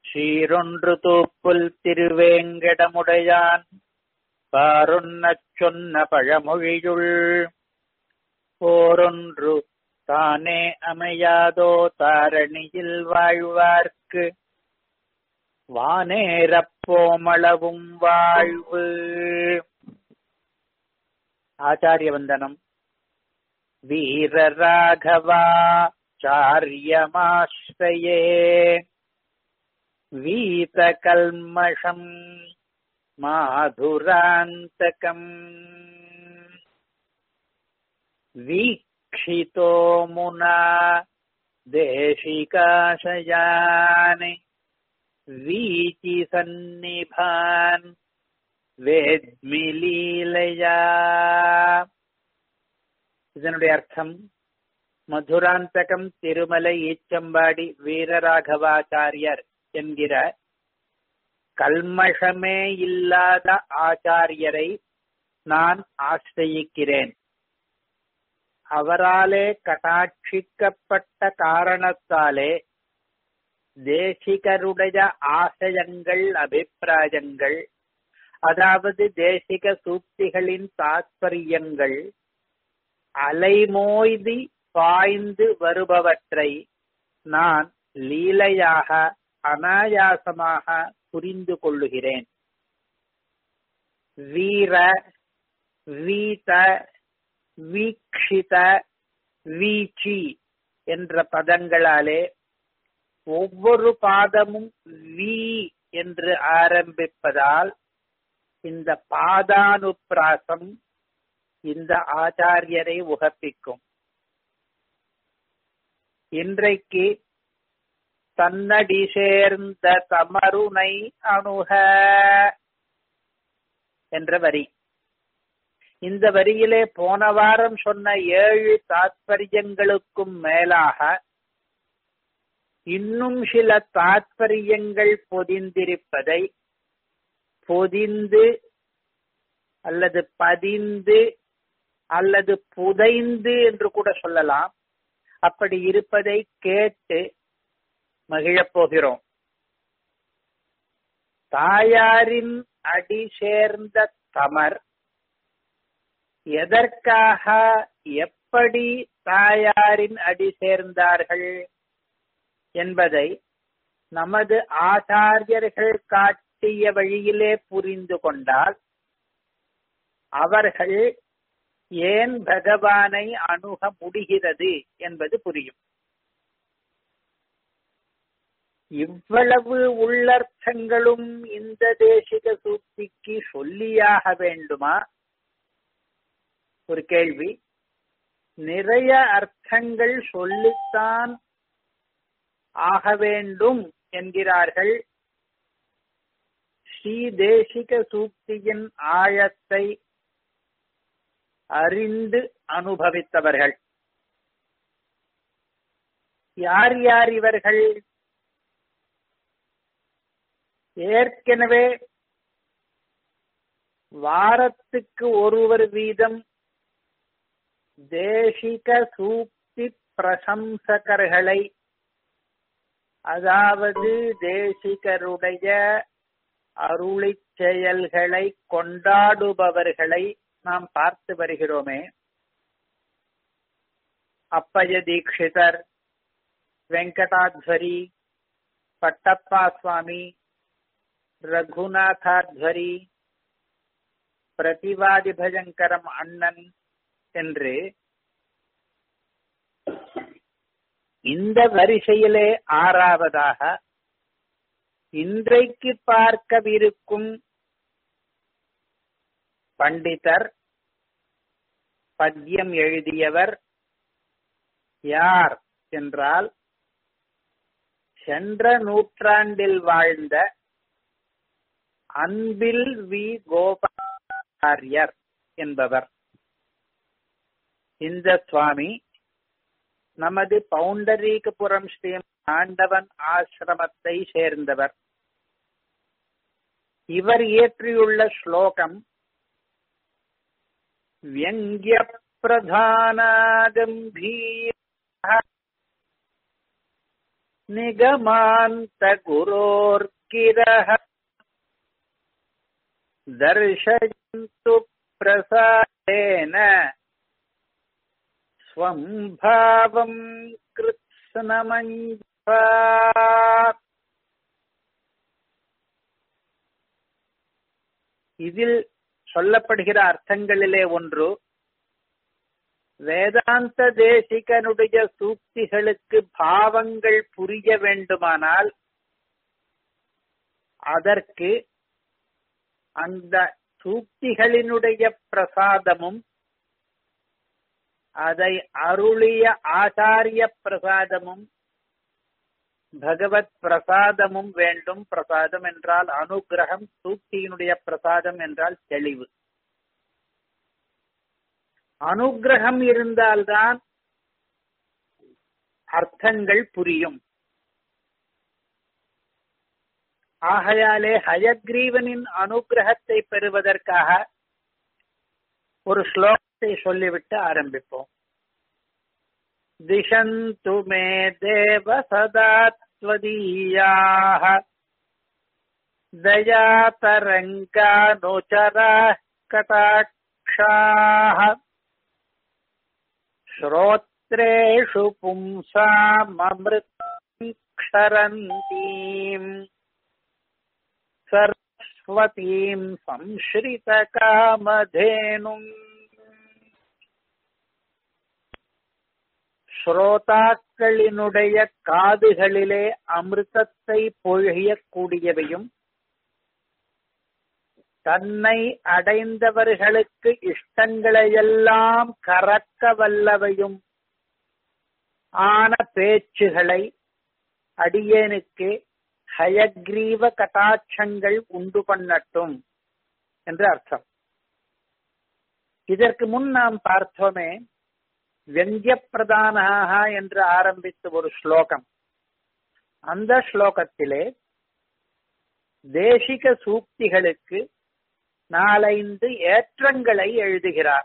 சீரொன்று தூப்புல் திருவேங்கடமுடையான் பாரொன்னச் சொன்ன பழமொழியுள் போரொன்று தானே அமையாதோ தாரணியில் வாழ்வார்க்கு வானேரப்போமளவும் வாழ்வு ஆச்சாரிய வந்தனம் வீரராகவா சாரியமாஸ்ரயே வீதகல்மஷம் மாதுராந்தகம் வீक्षितो मुना देशिकाशयानि वीचिसन्निभान् வேத்மி லீலையா இதனுடைய அர்த்தம் மதுராந்தகம் திருமலை ஈச்சம்பாடி வீரராகவாச்சாரியர் என்கிற கல்மஷமே இல்லாத ஆச்சாரியரை நான் ஆசிரியிக்கிறேன் அவராலே கட்டாட்சிக்கப்பட்ட காரணத்தாலே தேசிகருடைய ஆசயங்கள் அபிப்பிராயங்கள் அதாவது தேசிக சூக்திகளின் தாத்பரியங்கள் அலைமோய்தி பாய்ந்து வருபவற்றை நான் லீலையாக அனாயாசமாக புரிந்து கொள்ளுகிறேன் வீர வீத வீக்ஷித வீச்சி என்ற பதங்களாலே ஒவ்வொரு பாதமும் வி என்று ஆரம்பிப்பதால் இந்த பாதானுப்பிராசம் இந்த ஆச்சாரியரை உகப்பிக்கும் இன்றைக்கு தன்னடி சேர்ந்த தமருனை அணுக என்ற வரி இந்த வரியிலே போன வாரம் சொன்ன ஏழு தாத்பரியங்களுக்கும் மேலாக இன்னும் சில தாத்பரியங்கள் பொதிந்திருப்பதை பொதிந்து அல்லது பதிந்து அல்லது புதைந்து என்று கூட சொல்லலாம் அப்படி இருப்பதை கேட்டு மகிழப் போகிறோம் தாயாரின் அடி சேர்ந்த தமர் எதற்காக எப்படி தாயாரின் அடி சேர்ந்தார்கள் என்பதை நமது ஆச்சாரியர்கள் காட்டிய வழியிலே புரிந்து கொண்டால் அவர்கள் ஏன் பகவானை அணுக முடிகிறது என்பது புரியும் இவ்வளவு உள்ளர்த்தங்களும் இந்த தேசிக சூக்திக்கு சொல்லியாக வேண்டுமா ஒரு கேள்வி நிறைய அர்த்தங்கள் சொல்லித்தான் ஆக வேண்டும் என்கிறார்கள் ஸ்ரீ தேசிக சூக்தியின் ஆழத்தை அறிந்து அனுபவித்தவர்கள் யார் யார் இவர்கள் ஏற்கனவே வாரத்துக்கு ஒருவர் வீதம் தேசிக சூக்தி பிரசம்சகர்களை அதாவது தேசிகருடைய அருளி செயல்களை கொண்டாடுபவர்களை நாம் பார்த்து வருகிறோமே அப்பய தீட்சிதர் வெங்கடாத்வரி பட்டப்பா சுவாமி ரகுநாதாத்வரி பிரதிவாதி பஜங்கரம் அண்ணன் என்று இந்த வரிசையிலே ஆறாவதாக இன்றைக்கு பார்க்கவிருக்கும் பண்டிதர் பத்யம் எழுதியவர் யார் என்றால் சென்ற நூற்றாண்டில் வாழ்ந்த அன்பில் வி கோபாச்சாரியர் என்பவர் இந்த சுவாமி நமது பவுண்டரீகபுரம் ஸ்ரீ ஆண்டவன் ஆசிரமத்தை சேர்ந்தவர் இவர் இயற்றியுள்ள ஸ்லோகம் வியங்கிய பிரதான கம்பீர निगमान्तगुरोर्गिरः दर्शयन्तु प्रसादेन स्वं भावम् कृत्स्नमञ्जसा இதில் சொல்லப்படுகிற அர்த்தங்களிலே ஒன்று வேதாந்த தேசிகனுடைய சூக்திகளுக்கு பாவங்கள் புரிய வேண்டுமானால் அதற்கு அந்த சூக்திகளினுடைய பிரசாதமும் அதை அருளிய ஆச்சாரிய பிரசாதமும் பகவத் பிரசாதமும் வேண்டும் பிரசாதம் என்றால் அனுகிரகம் சூக்தியினுடைய பிரசாதம் என்றால் தெளிவு அனுகிரகம் இருந்தால்தான் அர்த்தங்கள் புரியும் ஆகையாலே ஹயக்ரீவனின் அனுகிரகத்தை பெறுவதற்காக ஒரு ஸ்லோகத்தை சொல்லிவிட்டு ஆரம்பிப்போம் दिशन्तु मे देव सदा त्वदीयाः दयातरङ्गानुचराः कटाक्षाः श्रोत्रेषु पुंसाममृतं क्षरन्तीम् सरस्वतीम् संश्रितकामधेनुम् ஸ்ரோதாக்களினுடைய காதுகளிலே அமிர்தத்தை பொழியக்கூடியவையும் தன்னை அடைந்தவர்களுக்கு இஷ்டங்களையெல்லாம் கறக்க வல்லவையும் ஆன பேச்சுகளை அடியேனுக்கு ஹயக்ரீவ கட்டாட்சங்கள் உண்டு பண்ணட்டும் என்று அர்த்தம் இதற்கு முன் நாம் பார்த்தோமே வெங்கிய பிரதானாக என்று ஆரம்பித்த ஒரு ஸ்லோகம் அந்த ஸ்லோகத்திலே தேசிக சூக்திகளுக்கு நாலைந்து ஏற்றங்களை எழுதுகிறார்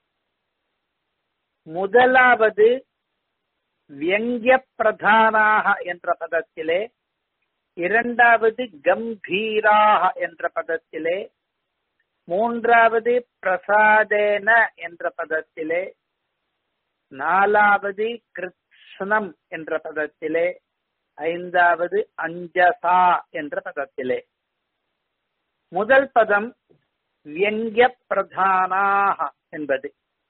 முதலாவது வியங்கிய பிரதானாக என்ற பதத்திலே இரண்டாவது கம்பீராக என்ற பதத்திலே மூன்றாவது பிரசாதேன என்ற பதத்திலே நாலாவது கிருஷ்ணம் என்ற பதத்திலே ஐந்தாவது அஞ்சசா என்ற பதத்திலே முதல் பதம் வியங்கிய பிரதானாக என்பது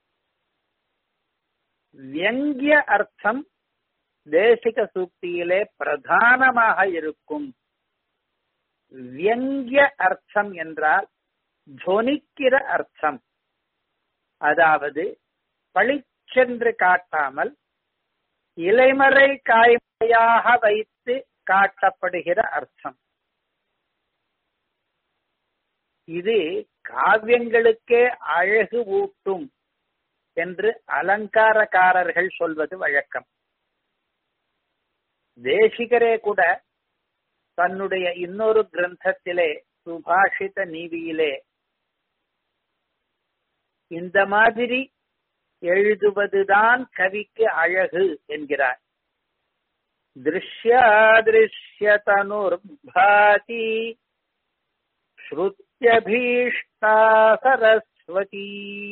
வியங்கிய அர்த்தம் தேசிக சூக்தியிலே பிரதானமாக இருக்கும் வியங்கிய அர்த்தம் என்றால் துவனிக்கிற அர்த்தம் அதாவது பளிச்சென்று காட்டாமல் இலைமறை காய்மையாக வைத்து காட்டப்படுகிற அர்த்தம் இது காவியங்களுக்கே அழகு ஊட்டும் என்று அலங்காரக்காரர்கள் சொல்வது வழக்கம் தேசிகரே கூட தன்னுடைய இன்னொரு கிரந்தத்திலே சுபாஷித நீதியிலே இந்த மாதிரி எழுதுவதுதான் கவிக்கு அழகு என்கிறார் திருஷ்யாதிருஷ்யதனுர்பாதி ஸ்ருத்யபீஷ்டா சரஸ்வதி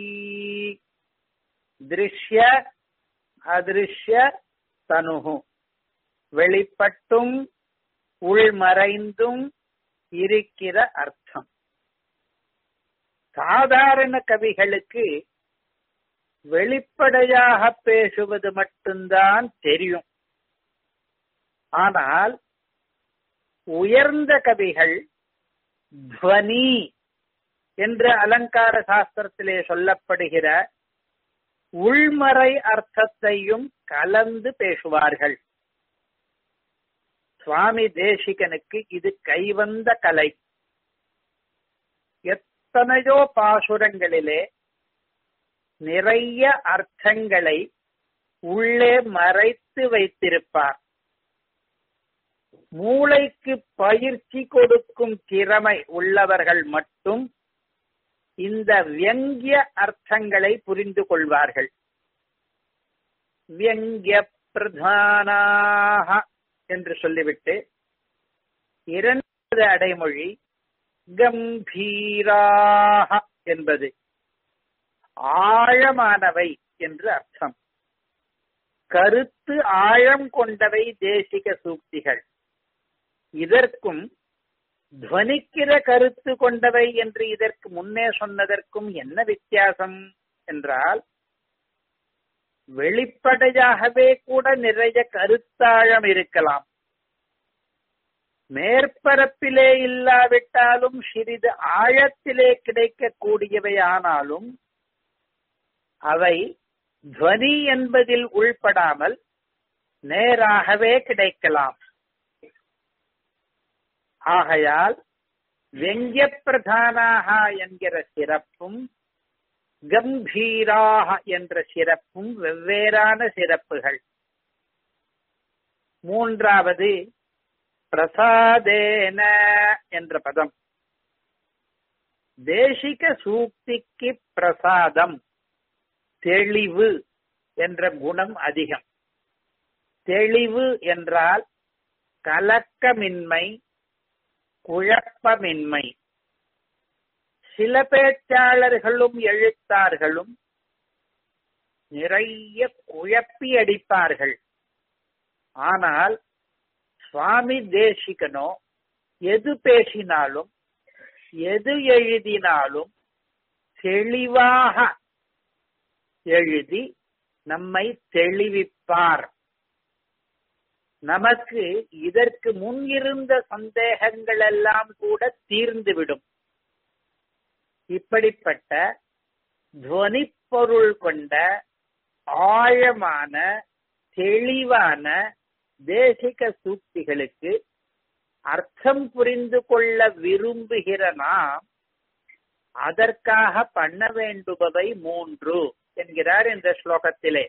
திருஷ்ய அதிருஷ்ய தனுகு வெளிப்பட்டும் உள்மறைந்தும் இருக்கிற அர்த்தம் சாதாரண கவிகளுக்கு வெளிப்படையாக பேசுவது மட்டும்தான் தெரியும் ஆனால் உயர்ந்த கவிகள் துவனி என்ற அலங்கார சாஸ்திரத்திலே சொல்லப்படுகிற உள்மறை அர்த்தத்தையும் கலந்து பேசுவார்கள் சுவாமி தேசிகனுக்கு இது கைவந்த கலை எத்தனையோ பாசுரங்களிலே நிறைய அர்த்தங்களை உள்ளே மறைத்து வைத்திருப்பார் மூளைக்கு பயிற்சி கொடுக்கும் திறமை உள்ளவர்கள் மட்டும் இந்த வியங்கிய அர்த்தங்களை புரிந்து கொள்வார்கள் வியங்கிய பிரதானாக என்று சொல்லிவிட்டு இரண்டாவது அடைமொழி கம்பீராக என்பது ஆழமானவை என்று அர்த்தம் கருத்து ஆழம் கொண்டவை தேசிக சூக்திகள் இதற்கும் துவனிக்கிற கருத்து கொண்டவை என்று இதற்கு முன்னே சொன்னதற்கும் என்ன வித்தியாசம் என்றால் வெளிப்படையாகவே கூட நிறைய கருத்தாழம் இருக்கலாம் மேற்பரப்பிலே இல்லாவிட்டாலும் சிறிது ஆழத்திலே கிடைக்கக்கூடியவை ஆனாலும் அவை துவனி என்பதில் உள்படாமல் நேராகவே கிடைக்கலாம் ஆகையால் வெங்கிய பிரதானாக என்கிற சிறப்பும் கம்பீராக என்ற சிறப்பும் வெவ்வேறான சிறப்புகள் மூன்றாவது பிரசாதேன என்ற பதம் தேசிக சூக்திக்கு பிரசாதம் தெளிவு என்ற குணம் அதிகம் தெளிவு என்றால் கலக்கமின்மை குழப்பமின்மை சில பேச்சாளர்களும் எழுத்தார்களும் நிறைய குழப்பி அடிப்பார்கள் ஆனால் சுவாமி தேசிகனோ எது பேசினாலும் எது எழுதினாலும் தெளிவாக எழுதி நம்மை தெளிவிப்பார் நமக்கு இதற்கு முன் இருந்த சந்தேகங்கள் எல்லாம் கூட தீர்ந்துவிடும் இப்படிப்பட்ட துவனி பொருள் கொண்ட ஆழமான தெளிவான தேசிக சூக்திகளுக்கு அர்த்தம் புரிந்து கொள்ள விரும்புகிற நாம் அதற்காக பண்ண வேண்டுபவை மூன்று என்கிறார் இந்த ஸ்லோகத்திலே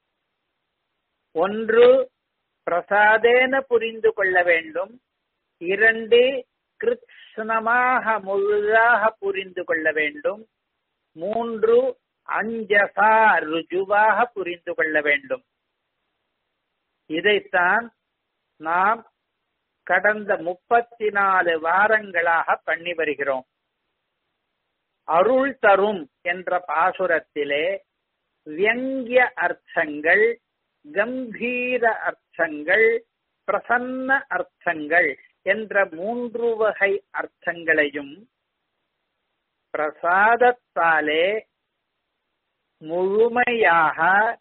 ஒன்று பிரசாதேன புரிந்து கொள்ள வேண்டும் இரண்டு கிருஷ்ணமாக முழுதாக புரிந்து கொள்ள வேண்டும் மூன்று அஞ்சசா ருஜுவாக புரிந்து கொள்ள வேண்டும் இதைத்தான் நாம் கடந்த முப்பத்தி நாலு வாரங்களாக பண்ணி வருகிறோம் அருள் தரும் என்ற பாசுரத்திலே வியங்கிய அர்த்தங்கள் கம்பீர அர்த்தங்கள் பிரசன்ன அர்த்தங்கள் என்ற மூன்று வகை அர்த்தங்களையும் பிரசாதத்தாலே முழுமையாக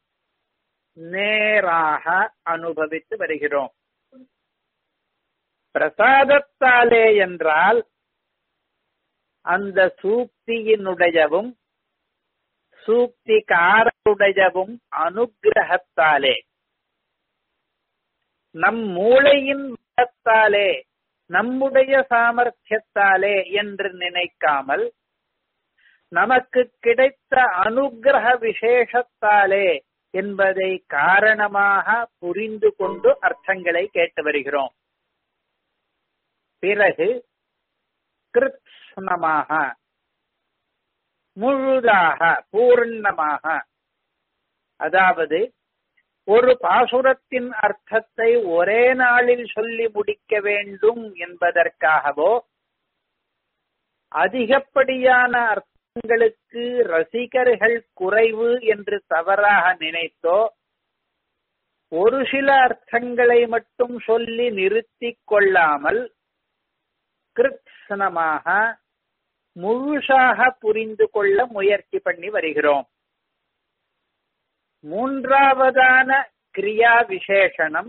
நேராக அனுபவித்து வருகிறோம் பிரசாதத்தாலே என்றால் அந்த சூக்தியினுடையவும் சூக்திகாரருடையவும் அனுகிரகத்தாலே நம் மூளையின் பலத்தாலே நம்முடைய சாமர்த்தியத்தாலே என்று நினைக்காமல் நமக்கு கிடைத்த அனுகிரக விசேஷத்தாலே என்பதை காரணமாக புரிந்து கொண்டு அர்த்தங்களை கேட்டு வருகிறோம் பிறகு கிருத்னமாக முழுதாக பூர்ணமாக அதாவது ஒரு பாசுரத்தின் அர்த்தத்தை ஒரே நாளில் சொல்லி முடிக்க வேண்டும் என்பதற்காகவோ அதிகப்படியான அர்த்தங்களுக்கு ரசிகர்கள் குறைவு என்று தவறாக நினைத்தோ ஒரு சில அர்த்தங்களை மட்டும் சொல்லி நிறுத்திக் கொள்ளாமல் கிருத்னமாக முழுசாக புரிந்து கொள்ள முயற்சி பண்ணி வருகிறோம் மூன்றாவதான கிரியா விசேஷனம்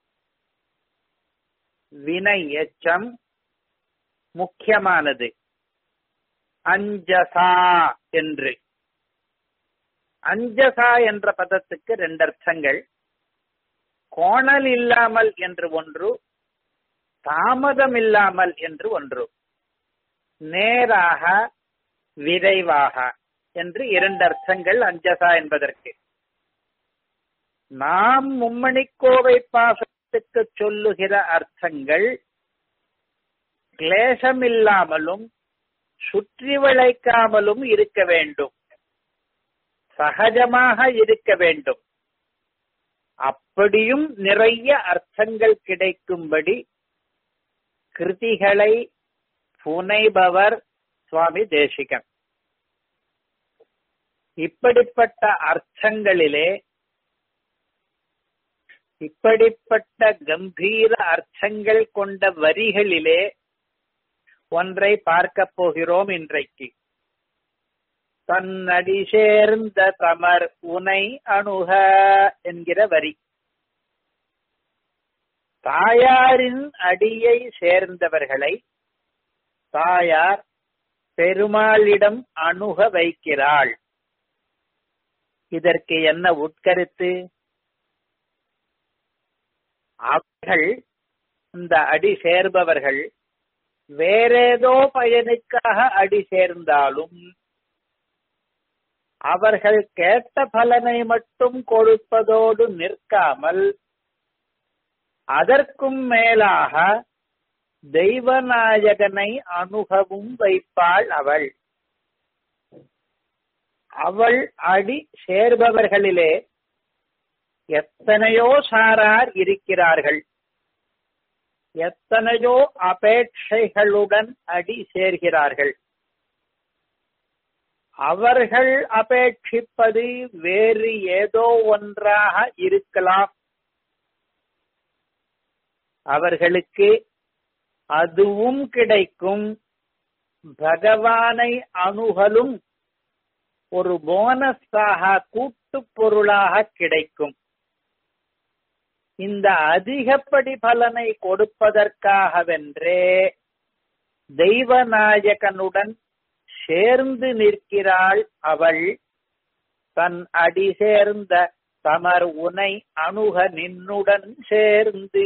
வினை எச்சம் முக்கியமானது அஞ்சசா என்று அஞ்சசா என்ற பதத்துக்கு ரெண்டு அர்த்தங்கள் கோணல் இல்லாமல் என்று ஒன்று தாமதம் இல்லாமல் என்று ஒன்று நேராக விரைவாக என்று இரண்டு அர்த்தங்கள் அஞ்சசா என்பதற்கு நாம் மும்மணிக்கோவை பாசத்துக்கு சொல்லுகிற அர்த்தங்கள் கிளேசமில்லாமலும் சுற்றி வளைக்காமலும் இருக்க வேண்டும் சகஜமாக இருக்க வேண்டும் அப்படியும் நிறைய அர்த்தங்கள் கிடைக்கும்படி கிருதிகளை புனைபவர் சுவாமி தேசிகன் இப்படிப்பட்ட அர்த்தங்களிலே இப்படிப்பட்ட கம்பீர அர்த்தங்கள் கொண்ட வரிகளிலே ஒன்றை பார்க்க போகிறோம் இன்றைக்கு தன்னடி சேர்ந்த தமர் உனை அணுக என்கிற வரி தாயாரின் அடியை சேர்ந்தவர்களை தாயார் பெருமாளிடம் அணுக வைக்கிறாள் இதற்கு என்ன உட்கருத்து அவர்கள் இந்த அடி சேர்பவர்கள் வேறேதோ பயனுக்காக அடி சேர்ந்தாலும் அவர்கள் கேட்ட பலனை மட்டும் கொடுப்பதோடு நிற்காமல் அதற்கும் மேலாக தெய்வநாயகனை அணுகவும் வைப்பாள் அவள் அவள் அடி சேர்பவர்களிலே எத்தனையோ சாரார் இருக்கிறார்கள் எத்தனையோ அபேட்சைகளுடன் அடி சேர்கிறார்கள் அவர்கள் அபேட்சிப்பது வேறு ஏதோ ஒன்றாக இருக்கலாம் அவர்களுக்கு அதுவும் கிடைக்கும் பகவானை அணுகலும் ஒரு போனஸாக கூட்டு பொருளாக கிடைக்கும் இந்த அதிகப்படி பலனை கொடுப்பதற்காகவென்றே தெய்வநாயகனுடன் சேர்ந்து நிற்கிறாள் அவள் தன் அடி சேர்ந்த தமர் உனை அணுக நின்னுடன் சேர்ந்து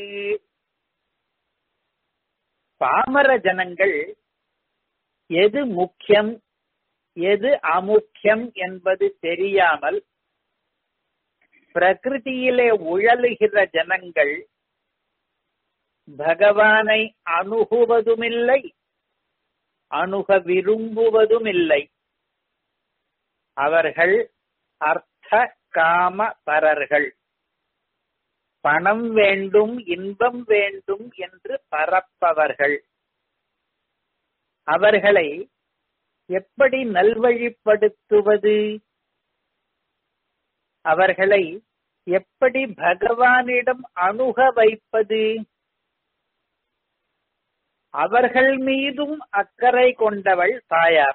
பாமர ஜனங்கள் எது முக்கியம் எது அமுக்கியம் என்பது தெரியாமல் பிரகிருதியிலே உழலுகிற ஜனங்கள் பகவானை அணுகுவதுமில்லை அணுக விரும்புவதுமில்லை அவர்கள் அர்த்த காம பரர்கள் பணம் வேண்டும் இன்பம் வேண்டும் என்று பரப்பவர்கள் அவர்களை எப்படி நல்வழிப்படுத்துவது அவர்களை எப்படி பகவானிடம் அணுக வைப்பது அவர்கள் மீதும் அக்கறை கொண்டவள் தாயார்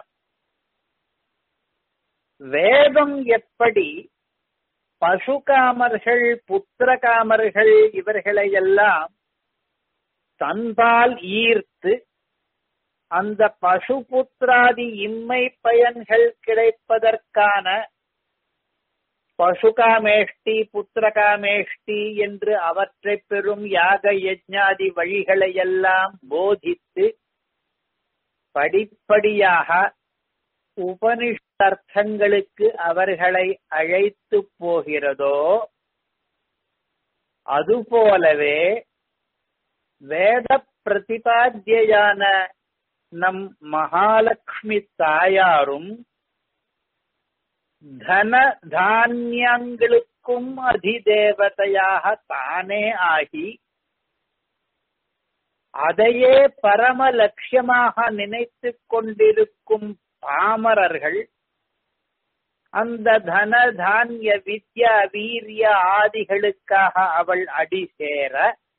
வேதம் எப்படி பசுகாமர்கள் புத்திரகாமர்கள் இவர்களை எல்லாம் தன்பால் ஈர்த்து அந்த பசுபுத்திராதி இம்மை பயன்கள் கிடைப்பதற்கான பசுகாமேஷ்டி புத்திரகாமேஷ்டி என்று அவற்றை பெறும் யாக யஜ்ஞாதி வழிகளை எல்லாம் போதித்து படிப்படியாக உபனிஷர்த்தங்களுக்கு அவர்களை அழைத்து போகிறதோ அதுபோலவே வேத பிரதிபாத்தியான நம் மகாலட்சுமி தாயாரும் தன தானியங்களுக்கும் அதிதேவதையாக தானே ஆகி அதையே பரம லட்சியமாக நினைத்து கொண்டிருக்கும் பாமரர்கள் அந்த தன தானிய வித்யா வீரிய ஆதிகளுக்காக அவள் அடி சேர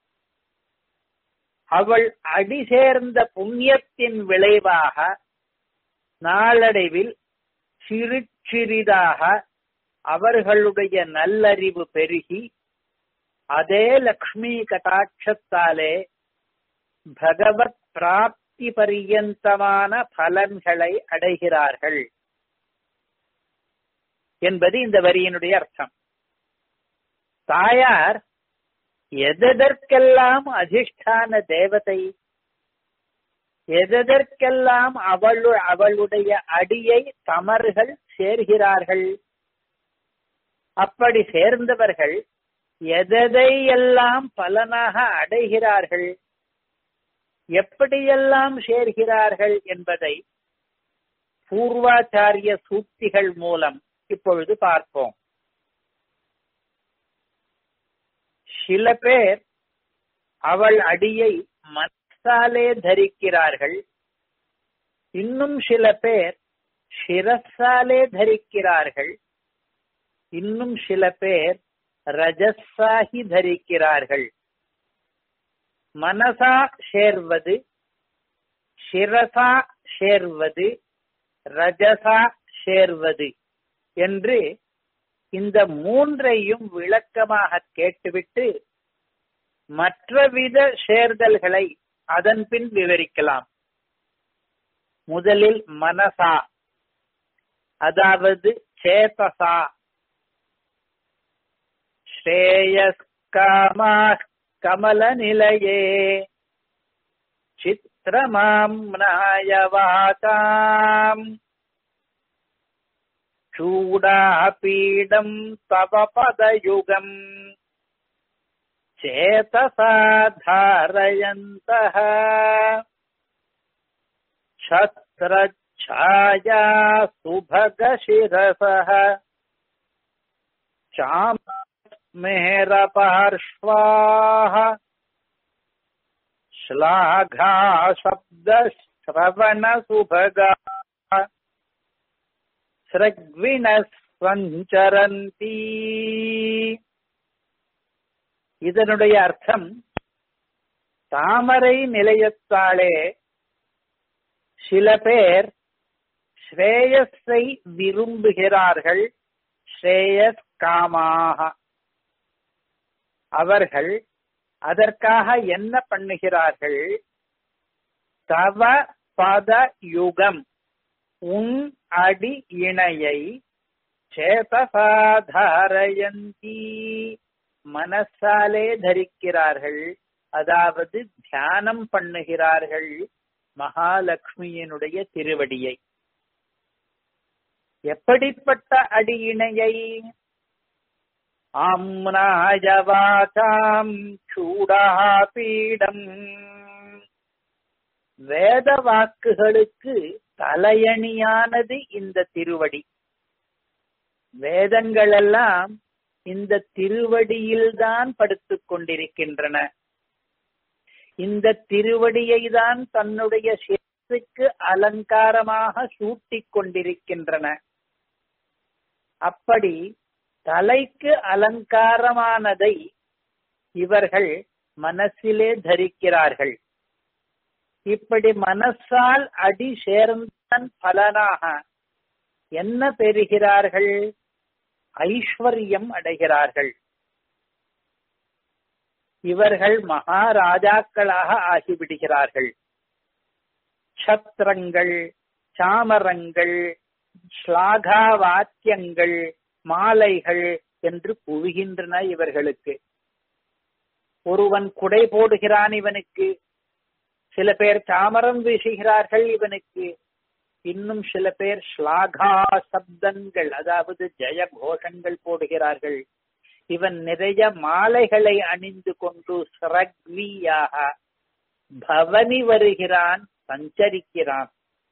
அவள் அடி சேர்ந்த புண்ணியத்தின் விளைவாக நாளடைவில் சிறு சிறிதாக அவர்களுடைய நல்லறிவு பெருகி அதே லக்ஷ்மி கட்டாட்சத்தாலே பகவத் பிராப்தி பரியந்தமான பலன்களை அடைகிறார்கள் என்பது இந்த வரியினுடைய அர்த்தம் தாயார் எதற்கெல்லாம் அதிஷ்டான தேவதை எதற்கெல்லாம் அவள் அவளுடைய அடியை தமர்கள் சேர்கிறார்கள் அப்படி சேர்ந்தவர்கள் எதையெல்லாம் பலனாக அடைகிறார்கள் எப்படியெல்லாம் சேர்கிறார்கள் என்பதை பூர்வாச்சாரிய சூக்திகள் மூலம் இப்பொழுது பார்ப்போம் சில பேர் அவள் அடியை மனசாலே தரிக்கிறார்கள் இன்னும் சில பேர் சிரஸாலே தரிக்கிறார்கள் இன்னும் சில பேர் ரஜஸாகி தரிக்கிறார்கள் மனசா சேர்வது சிரசா சேர்வது ரஜசா சேர்வது என்று இந்த மூன்றையும் விளக்கமாக கேட்டுவிட்டு மற்றவித சேர்தல்களை அதன் பின் விவரிக்கலாம் முதலில் மனசா அதாவது சேதசா ஸ்ரேயஸ்காமா கமல நிலையே சித்திரமாம் நாயவாதாம் चूडापीडम् तव पदयुगम् चेतसा धारयन्तः छत्रच्छाया सुभगशिरसः चामेरपार्श्वाः श्लाघाशब्दश्रवणसुभगा சஞ்சரந்தி இதனுடைய அர்த்தம் தாமரை நிலையத்தாலே சில பேர் ஸ்ரேயஸை விரும்புகிறார்கள் ஸ்ரேயஸ் காமாக அவர்கள் அதற்காக என்ன பண்ணுகிறார்கள் தவ பத யுகம் உன் அடி இணையை சேதசாதாரயந்தி மனசாலே தரிக்கிறார்கள் அதாவது தியானம் பண்ணுகிறார்கள் மகாலட்சுமியினுடைய திருவடியை எப்படிப்பட்ட அடி இணையை ஆம்னாயவாதாம் சூடாபீடம் வேத வாக்குகளுக்கு தலையணியானது இந்த திருவடி வேதங்கள் எல்லாம் இந்த திருவடியில்தான் படுத்துக் கொண்டிருக்கின்றன இந்த திருவடியை தான் தன்னுடைய சிரசுக்கு அலங்காரமாக சூட்டிக் கொண்டிருக்கின்றன அப்படி தலைக்கு அலங்காரமானதை இவர்கள் மனசிலே தரிக்கிறார்கள் இப்படி மனசால் அடி சேர்ந்தன் பலனாக என்ன பெறுகிறார்கள் ஐஸ்வர்யம் அடைகிறார்கள் இவர்கள் மகாராஜாக்களாக ஆகிவிடுகிறார்கள் சத்திரங்கள் சாமரங்கள் ஸ்லாகா வாக்கியங்கள் மாலைகள் என்று குவிகின்றன இவர்களுக்கு ஒருவன் குடை போடுகிறான் இவனுக்கு சில பேர் சாமரம் வீசுகிறார்கள் இவனுக்கு இன்னும் சில பேர் ஸ்லாகா சப்தங்கள் அதாவது ஜெய கோஷங்கள் போடுகிறார்கள் இவன் நிறைய மாலைகளை அணிந்து கொண்டு சிரக்வியாக பவனி வருகிறான் சஞ்சரிக்கிறான்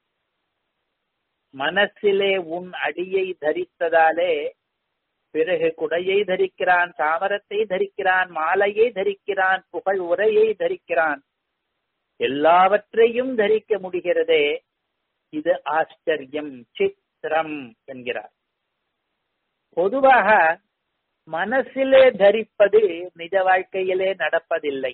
மனசிலே உன் அடியை தரித்ததாலே பிறகு குடையை தரிக்கிறான் சாமரத்தை தரிக்கிறான் மாலையை தரிக்கிறான் புகழ் உரையை தரிக்கிறான் எல்லாவற்றையும் தரிக்க முடிகிறதே இது ஆச்சரியம் சித்திரம் என்கிறார் பொதுவாக மனசிலே தரிப்பது நிஜ வாழ்க்கையிலே நடப்பதில்லை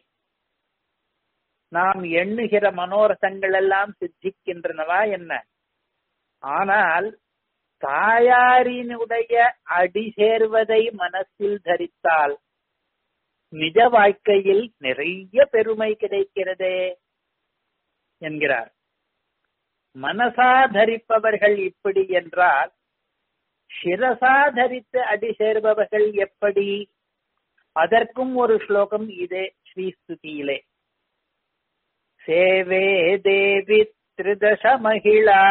நாம் எண்ணுகிற மனோரசங்கள் எல்லாம் சித்திக்கின்றனவா என்ன ஆனால் தாயாரினுடைய அடி சேர்வதை மனசில் தரித்தால் நிஜ வாழ்க்கையில் நிறைய பெருமை கிடைக்கிறதே என்கிறார் மனசா தரிப்பவர்கள் இப்படி என்றால் சிரசா தரித்து அடி சேர்பவர்கள் எப்படி அதற்கும் ஒரு ஸ்லோகம் இதே ஸ்ரீஸ்துதியிலே சேவே தேவி திரிதச மகிழா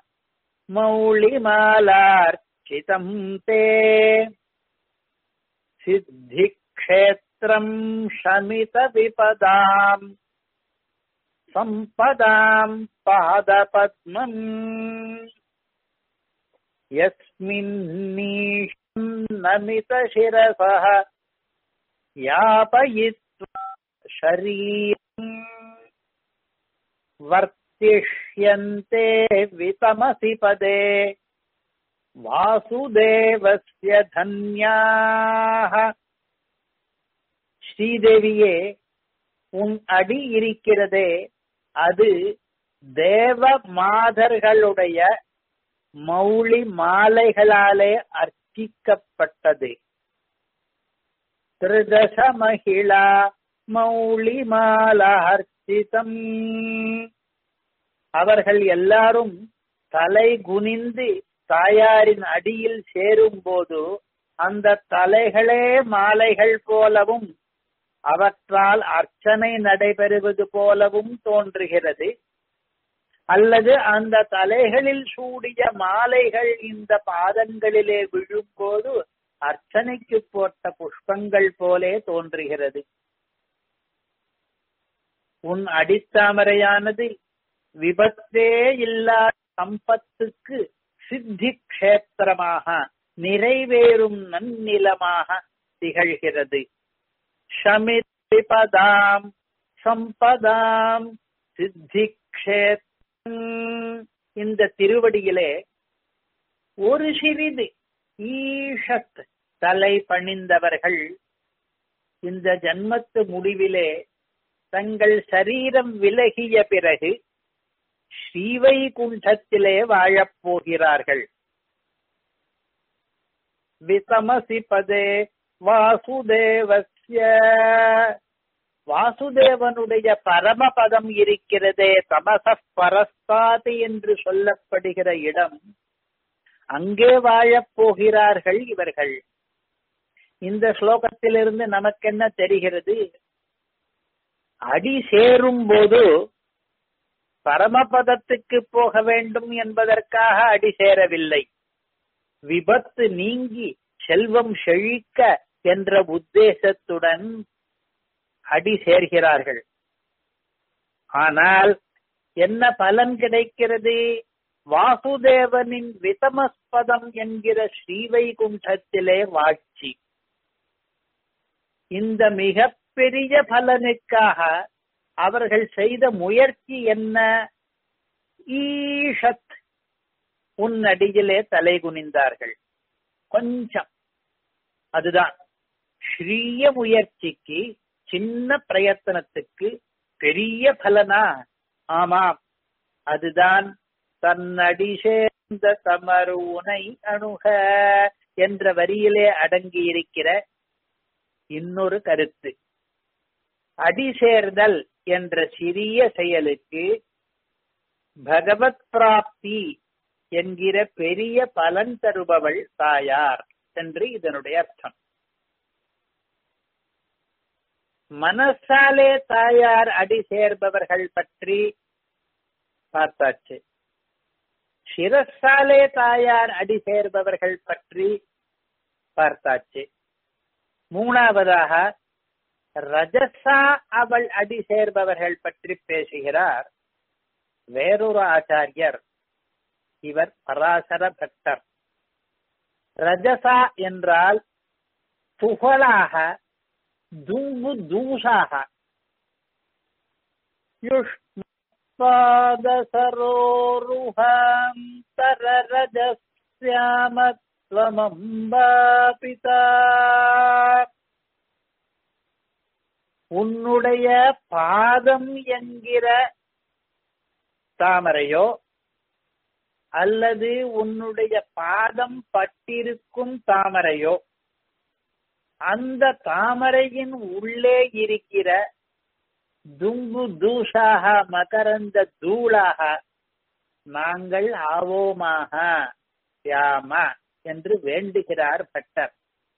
மௌளிமாலார்ச்சிதம் தே சித்திக்ஷேத்திரம் ஷமித விபதாம் சம்பதாம் பாதபத்மம் यस्मिन्नीशम् नमितशिरसः யாபயித்வா ஷரீரம் வர்த்திஷ்யந்தே விதமசி பதே வாசுதேவஸ்ய தன்யாக ஸ்ரீதேவியே உன் அடி இருக்கிறதே அது தேவ மாதர்களுடைய மௌளி மாலைகளாலே அர்ச்சிக்கப்பட்டது திருதச மகிழா மௌளி மாலா அர்ச்சிதம் அவர்கள் எல்லாரும் தலை குனிந்து தாயாரின் அடியில் சேரும் போது அந்த தலைகளே மாலைகள் போலவும் அவற்றால் அர்ச்சனை நடைபெறுவது போலவும் தோன்றுகிறது அல்லது அந்த தலைகளில் சூடிய மாலைகள் இந்த பாதங்களிலே விழும்போது அர்ச்சனைக்கு போட்ட புஷ்பங்கள் போலே தோன்றுகிறது உன் அடித்தாமரையானது விபத்தே இல்லாத சம்பத்துக்கு சித்தி கஷேத்திரமாக நிறைவேறும் நன்னிலமாக திகழ்கிறது ஷமிதிபதாம் சம்பதாம் சித்தி இந்த திருவடியிலே ஒரு சிறிது ஈஷத் தலை பணிந்தவர்கள் இந்த ஜன்மத்து முடிவிலே தங்கள் சரீரம் விலகிய பிறகு ஸ்ரீவைகுண்டத்திலே வாழப் போகிறார்கள் விசமசி பதே வாசுதேவஸ்ய வாசுதேவனுடைய பரமபதம் இருக்கிறதே தமச பரஸ்தாது என்று சொல்லப்படுகிற இடம் அங்கே வாழப் போகிறார்கள் இவர்கள் இந்த ஸ்லோகத்திலிருந்து நமக்கு என்ன தெரிகிறது அடி சேரும் போது பரமபதத்துக்கு போக வேண்டும் என்பதற்காக அடி சேரவில்லை விபத்து நீங்கி செல்வம் செழிக்க என்ற உத்தேசத்துடன் அடி சேர்கிறார்கள் ஆனால் என்ன பலன் கிடைக்கிறது வாசுதேவனின் விதமஸ்பதம் என்கிற ஸ்ரீவைகுண்டத்திலே வாட்சி இந்த மிகப்பெரிய பலனுக்காக அவர்கள் செய்த முயற்சி என்ன ஈஷத் உன் அடியிலே தலை குனிந்தார்கள் கொஞ்சம் அதுதான் ஸ்ரீய முயற்சிக்கு சின்ன பிரயத்தனத்துக்கு பெரிய பலனா ஆமாம் அதுதான் தன்னடி சேர்ந்த தமருனை அணுக என்ற வரியிலே அடங்கி இருக்கிற இன்னொரு கருத்து அடி சேர்தல் என்ற சிறிய செயலுக்கு பகவத் பிராப்தி என்கிற பெரிய பலன் தருபவள் தாயார் என்று இதனுடைய அர்த்தம் மனசாலே தாயார் அடி சேர்பவர்கள் பற்றி பார்த்தாச்சு சிரசாலே தாயார் அடி சேர்பவர்கள் பற்றி பார்த்தாச்சு மூணாவதாக ரஜசா அவள் அடி சேர்பவர்கள் பற்றி பேசுகிறார் வேறொரு ஆச்சாரியர் இவர் பராசர பக்தர் ரஜசா என்றால் துகளாக துங்கு தூசாக யுஷ்மபாதசரோருஹம் தரரஜஸ்யாமத்வமம்பாபிதா உன்னுடைய பாதம் என்கிற தாமரையோ அல்லது உன்னுடைய பாதம் பட்டிருக்கும் தாமரையோ அந்த தாமரையின் உள்ளே இருக்கிற துங்கு தூஷாக மகரந்த தூளாக நாங்கள் ஆவோமாக யாம என்று வேண்டுகிறார் பட்டர்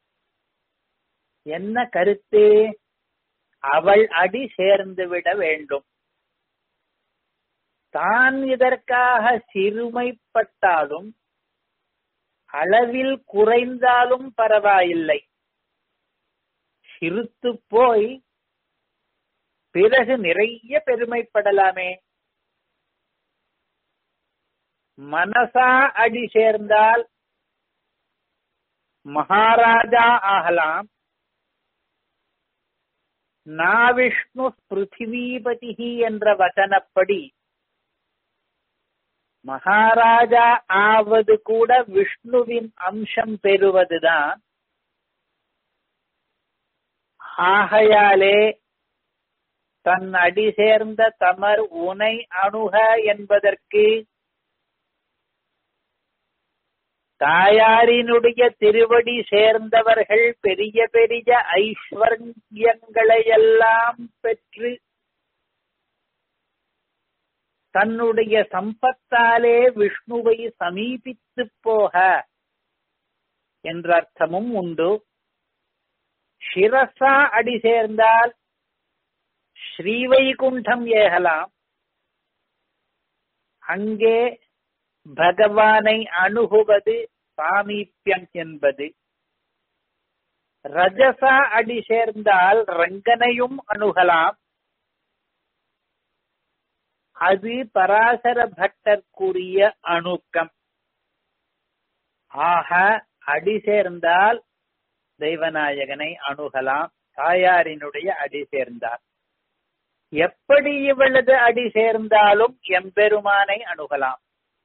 என்ன கருத்து அவள் அடி சேர்ந்து விட வேண்டும் தான் இதற்காக சிறுமைப்பட்டாலும் அளவில் குறைந்தாலும் பரவாயில்லை சிறுத்து போய் பிறகு நிறைய பெருமைப்படலாமே மனசா அடி சேர்ந்தால் மகாராஜா ஆகலாம் நாவிஷ்ணு பிருத்திவீபதி என்ற வசனப்படி மகாராஜா ஆவது கூட விஷ்ணுவின் அம்சம் பெறுவதுதான் ஆகையாலே தன் அடி சேர்ந்த தமர் உனை அணுக என்பதற்கு தாயாரினுடைய திருவடி சேர்ந்தவர்கள் பெரிய பெரிய ஐஸ்வர்யங்களை எல்லாம் பெற்று தன்னுடைய சம்பத்தாலே விஷ்ணுவை சமீபித்து போக என்ற அர்த்தமும் உண்டு சிரசா அடி சேர்ந்தால் ஸ்ரீவைகுண்டம் ஏகலாம் அங்கே பகவானை அணுகுவது சாமீப்பியம் என்பது ரஜசா அடி சேர்ந்தால் ரங்கனையும் அணுகலாம் அது பராசர பட்டர்க்குரிய அணுக்கம் ஆக அடி சேர்ந்தால் தெய்வநாயகனை அணுகலாம் தாயாரினுடைய அடி சேர்ந்தால் எப்படி இவளது அடி சேர்ந்தாலும் எம்பெருமானை அணுகலாம்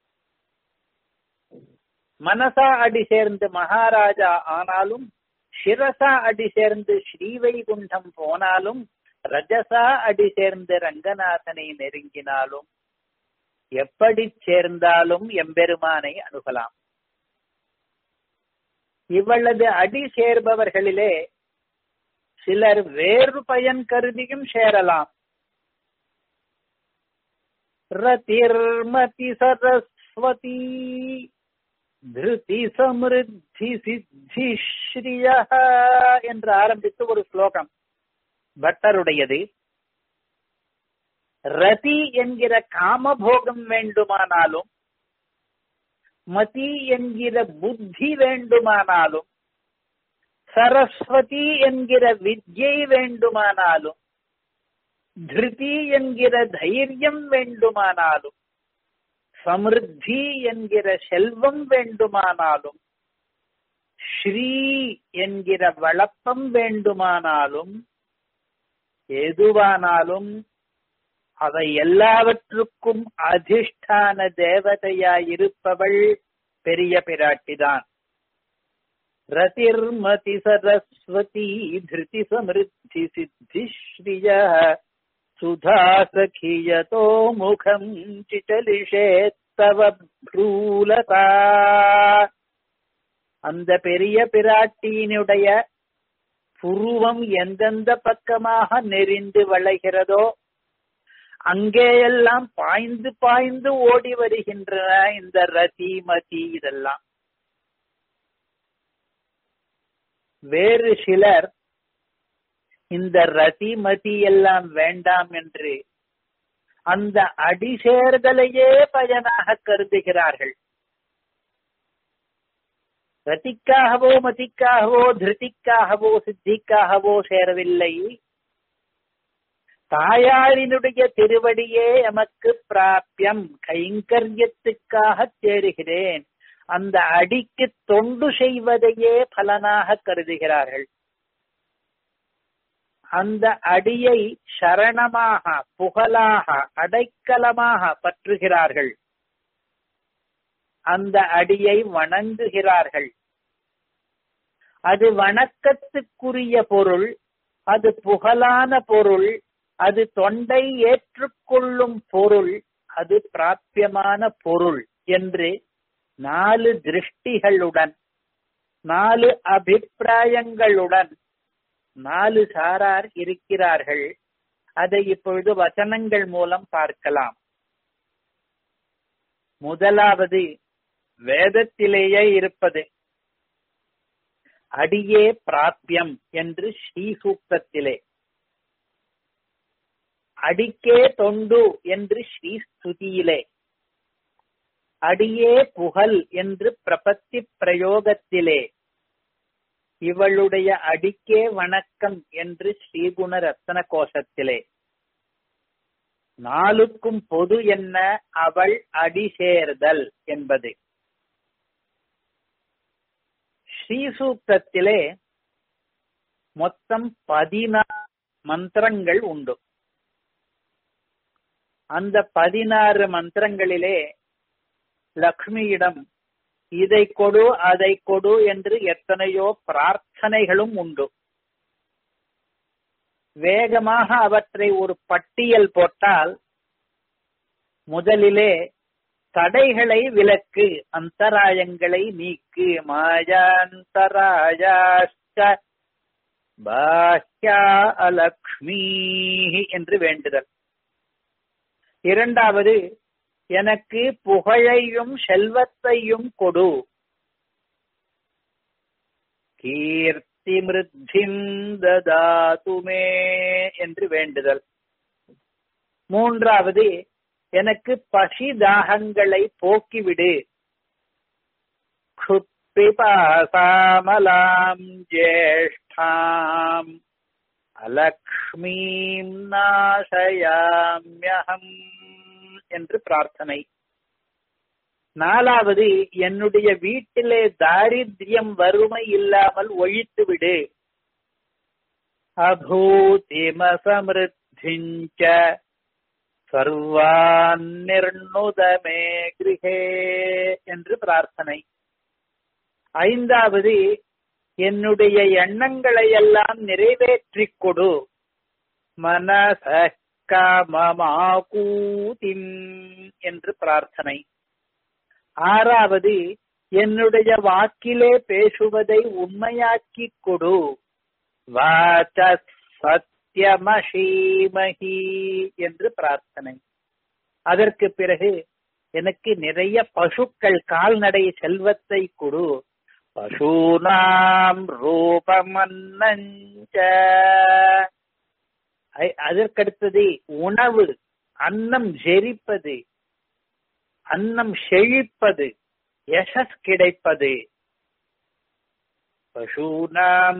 மனசா அடி சேர்ந்து மகாராஜா ஆனாலும் சிரசா அடி சேர்ந்து ஸ்ரீவைகுண்டம் போனாலும் ரஜசா அடி சேர்ந்து ரங்கநாதனை நெருங்கினாலும் எப்படி சேர்ந்தாலும் எம்பெருமானை அணுகலாம் இவளது அடி சேர்பவர்களிலே சிலர் வேறு பயன் கருதியும் சேரலாம் ரதிர்மதி சரஸ்வதி திருதி சமிருத்தி சித்தி ஸ்ரீய என்று ஆரம்பித்து ஒரு ஸ்லோகம் பட்டருடையது ரதி என்கிற காமபோகம் வேண்டுமானாலும் மதி என்கிற புத்தி வேண்டுமானாலும் சரஸ்வதி என்கிற வித்யை வேண்டுமானாலும் திருதி என்கிற தைரியம் வேண்டுமானாலும் சமிருத்தி என்கிற செல்வம் வேண்டுமானாலும் ஸ்ரீ என்கிற வளப்பம் வேண்டுமானாலும் எதுவானாலும் அவை எல்லாவற்றுக்கும் அதிஷ்டான தேவதையாயிருப்பவள் பெரிய பிராட்டிதான் ரதிர்மதி சரஸ்வதி திருதி சமிருத்தி சித்தி ஸ்ரீய சுதா சகியதோ முகம் சிட்டலிஷேத்தவ ப்ரூலதா அந்த பெரிய பிராட்டியினுடைய புருவம் எந்தெந்த பக்கமாக நெறிந்து வளைகிறதோ அங்கேயெல்லாம் பாய்ந்து பாய்ந்து ஓடி வருகின்றன இந்த ரதி மதி இதெல்லாம் வேறு சிலர் இந்த ரதி மதி எல்லாம் வேண்டாம் என்று அந்த அடிசேர்தலையே பயனாக கருதுகிறார்கள் ரதிக்காகவோ மதிக்காகவோ திருதிக்காகவோ சித்திக்காகவோ சேரவில்லை தாயாரினுடைய திருவடியே எமக்கு பிராபியம் கைங்கரியத்துக்காக சேருகிறேன் அந்த அடிக்கு தொண்டு செய்வதையே பலனாக கருதுகிறார்கள் அந்த அடியை சரணமாக புகழாக அடைக்கலமாக பற்றுகிறார்கள் அந்த அடியை வணங்குகிறார்கள் அது வணக்கத்துக்குரிய பொருள் அது புகழான பொருள் அது தொண்டை ஏற்றுக்கொள்ளும் பொருள் அது பிராபியமான பொருள் என்று நாலு திருஷ்டிகளுடன் நாலு அபிப்பிராயங்களுடன் நாலு சாரார் இருக்கிறார்கள் அதை இப்பொழுது வசனங்கள் மூலம் பார்க்கலாம் முதலாவது வேதத்திலேயே இருப்பது அடியே பிராபியம் என்று ஸ்ரீசூக்தத்திலே அடிக்கே தொண்டு என்று ஸ்ரீஸ்துதியிலே அடியே புகழ் என்று பிரபத்தி பிரயோகத்திலே இவளுடைய அடிக்கே வணக்கம் என்று ஸ்ரீகுண ரத்ன கோஷத்திலே நாளுக்கும் பொது என்ன அவள் அடி சேர்தல் என்பது ஸ்ரீசூக்தத்திலே மொத்தம் பதினாறு மந்திரங்கள் உண்டு அந்த பதினாறு மந்திரங்களிலே லக்ஷ்மியிடம் இதை கொடு அதை கொடு என்று எத்தனையோ பிரார்த்தனைகளும் உண்டு வேகமாக அவற்றை ஒரு பட்டியல் போட்டால் முதலிலே தடைகளை விலக்கு அந்தராயங்களை நீக்கு மாயாந்தராயாஷ்ட பாஹ்யா அலக்ஷ்மி என்று வேண்டுதல் இரண்டாவது எனக்கு புகழையும் செல்வத்தையும் கொடு கீர்த்தி மிருத்திம் ததாதுமே என்று வேண்டுதல் மூன்றாவது எனக்கு பசி தாகங்களை போக்கிவிடு க்ஷுத்பிபாசாமலாம் ஜேஷ்டாம் அலக்ஷ்மீம் நாசயாம்யகம் என்று பிரார்த்தனை நாலாவது என்னுடைய வீட்டிலே தாரித்யம் வறுமை இல்லாமல் ஒழித்து விடு அபூதிமசமிருத்திஞ்ச சர்வான் நிர்ணுதமே கிருஹே என்று பிரார்த்தனை ஐந்தாவது என்னுடைய எண்ணங்களை எல்லாம் நிறைவேற்றிக் கொடு மனச காமமாகூதிம் என்று பிரார்த்தனை ஆறாவது என்னுடைய வாக்கிலே பேசுவதை உண்மையாக்கிக் கொடு வாச்ச சத்தியமஷீமஹி என்று பிரார்த்தனை அதற்கு பிறகு எனக்கு நிறைய பசுக்கள் கால்நடை செல்வத்தை கொடு பசூனாம் ரூபமன்னஞ்ச அதற்கடுத்தது உணவு அன்னம் ஜெரிப்பது அன்னம் செழிப்பது யசஸ் கிடைப்பது பசூனாம்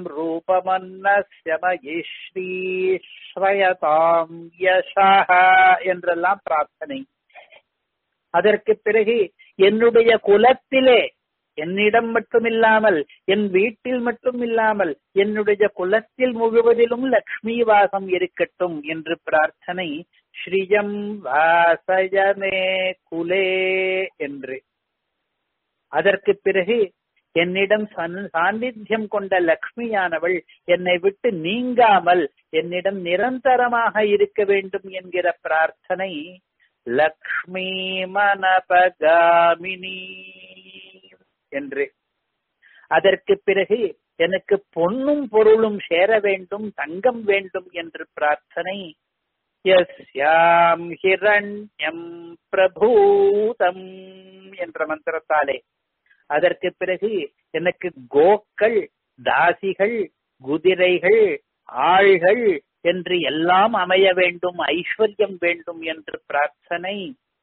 ரூபமன்னஸ்யமயிஸ்ரீஸ்வயதாம் யசா என்றெல்லாம் பிரார்த்தனை அதற்கு பிறகு என்னுடைய குலத்திலே என்னிடம் மட்டுமில்லாமல் என் வீட்டில் மட்டும் இல்லாமல் என்னுடைய குலத்தில் முழுவதிலும் லக்ஷ்மி வாசம் இருக்கட்டும் என்று பிரார்த்தனை ஸ்ரீயம் வாசயமே குலே என்று அதற்கு பிறகு என்னிடம் சாநித்தியம் கொண்ட லக்ஷ்மியானவள் என்னை விட்டு நீங்காமல் என்னிடம் நிரந்தரமாக இருக்க வேண்டும் என்கிற பிரார்த்தனை லக்ஷ்மி மனபகாமினி என்று அதற்கு பிறகு எனக்கு பொன்னும் பொருளும் சேர வேண்டும் தங்கம் வேண்டும் என்று பிரார்த்தனை யஸ்யாம் ஹிரண்யம் பிரபூதம் என்ற மந்திரத்தாலே அதற்கு பிறகு எனக்கு கோக்கள் தாசிகள் குதிரைகள் ஆள்கள் என்று எல்லாம் அமைய வேண்டும் ஐஸ்வர்யம் வேண்டும் என்று பிரார்த்தனை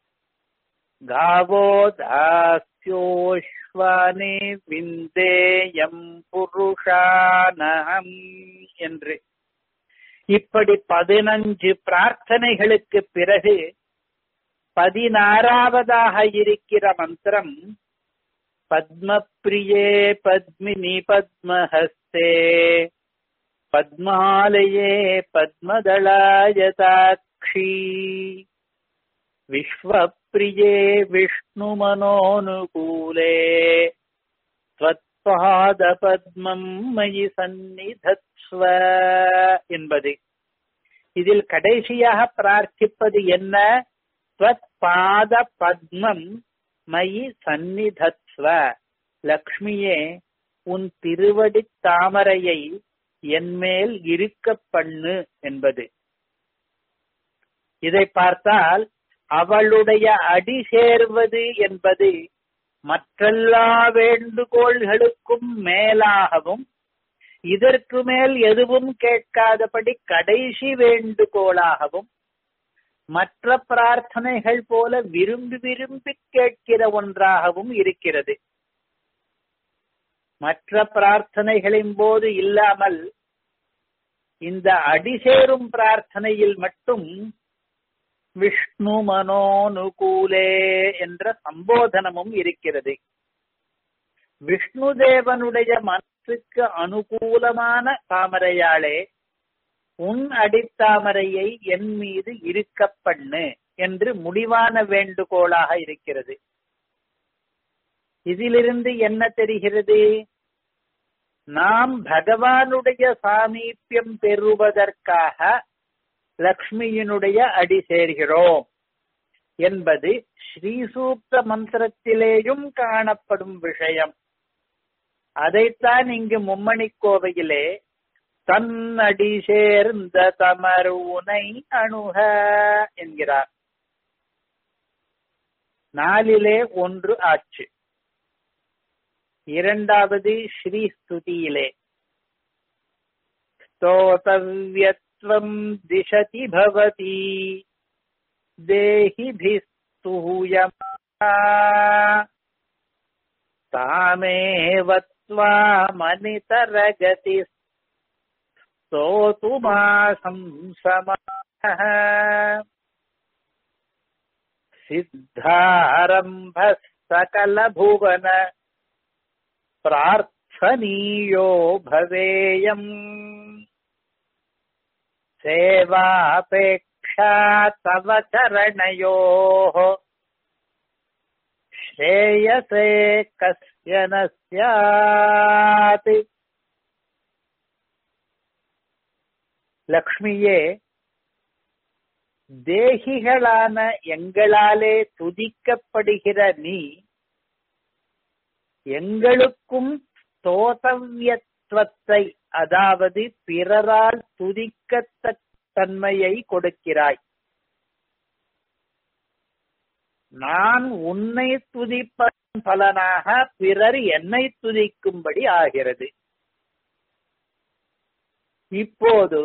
காவோ தாஸ்யோஸ்வானே விந்தேயம் புருஷானகம் என்று இப்படி பதினஞ்சு பிரார்த்தனைகளுக்கு பிறகு பதினாறாவதாக இருக்கிற மந்திரம் பத்மப்பிரியே பத்மினி பத்மஹஸ்தே பத்மாலயே பத்மதளாயதாட்சி விஸ்வப்பிரியே விஷ்ணுமனோனுகூலே त्वत्पाद பத்மம் மயி சந்நிதத்ஸ்வ என்பது இதில் கடைசியாக பிரார்த்திப்பது என்ன பாத பத்மம் மயி சந்நிதத்ஸ்வ லக்ஷ்மியே உன் திருவடி தாமரையை என்மேல் இருக்க பண்ணு என்பது இதை பார்த்தால் அவளுடைய அடி சேர்வது என்பது மற்றெல்லா வேண்டுகோள்களுக்கும் மேலாகவும் இதற்கு மேல் எதுவும் கேட்காதபடி கடைசி வேண்டுகோளாகவும் மற்ற பிரார்த்தனைகள் போல விரும்பி விரும்பி கேட்கிற ஒன்றாகவும் இருக்கிறது மற்ற பிரார்த்தனைகளின் போது இல்லாமல் இந்த அடிசேரும் பிரார்த்தனையில் மட்டும் விஷ்ணு மனோனுகூலே என்ற சம்போதனமும் இருக்கிறது விஷ்ணு தேவனுடைய மனசுக்கு அனுகூலமான தாமரையாளே உன் அடித்தாமரையை என் மீது இருக்க பண்ணு என்று முடிவான வேண்டுகோளாக இருக்கிறது இதிலிருந்து என்ன தெரிகிறது நாம் பகவானுடைய சாமீபியம் பெறுவதற்காக லக்ஷ்மியினுடைய அடி சேர்கிறோம் என்பது ஸ்ரீசூக்த மந்திரத்திலேயும் காணப்படும் விஷயம் அதைத்தான் இங்கு மும்மணி கோவையிலே தன்னடி சேர்ந்த தமருனை அணுக என்கிறார் நாலிலே ஒன்று ஆச்சு இரண்டாவது ஸ்ரீ ஸ்துதியிலே ஸ்தோதவ்யத்வம் திசதி பவதி தேஹிபிஸ்தூயமா தாமேவ त्वामनितरगति स्तोतुमासं समाः सिद्धारम्भः सकलभुवन प्रार्थनीयो भवेयम् सेवापेक्षा तव चरणयोः श्रेयसे कस्य न स्यात् லக்ஷ்மியே தேகிகளான எங்களாலே துதிக்கப்படுகிற நீ எங்களுக்கும் ஸ்தோதவியத்துவத்தை அதாவது பிறரால் துதிக்கத்தக்க தன்மையை கொடுக்கிறாய் நான் உன்னை துதிப்பதன் பலனாக பிறர் என்னை துதிக்கும்படி ஆகிறது இப்போது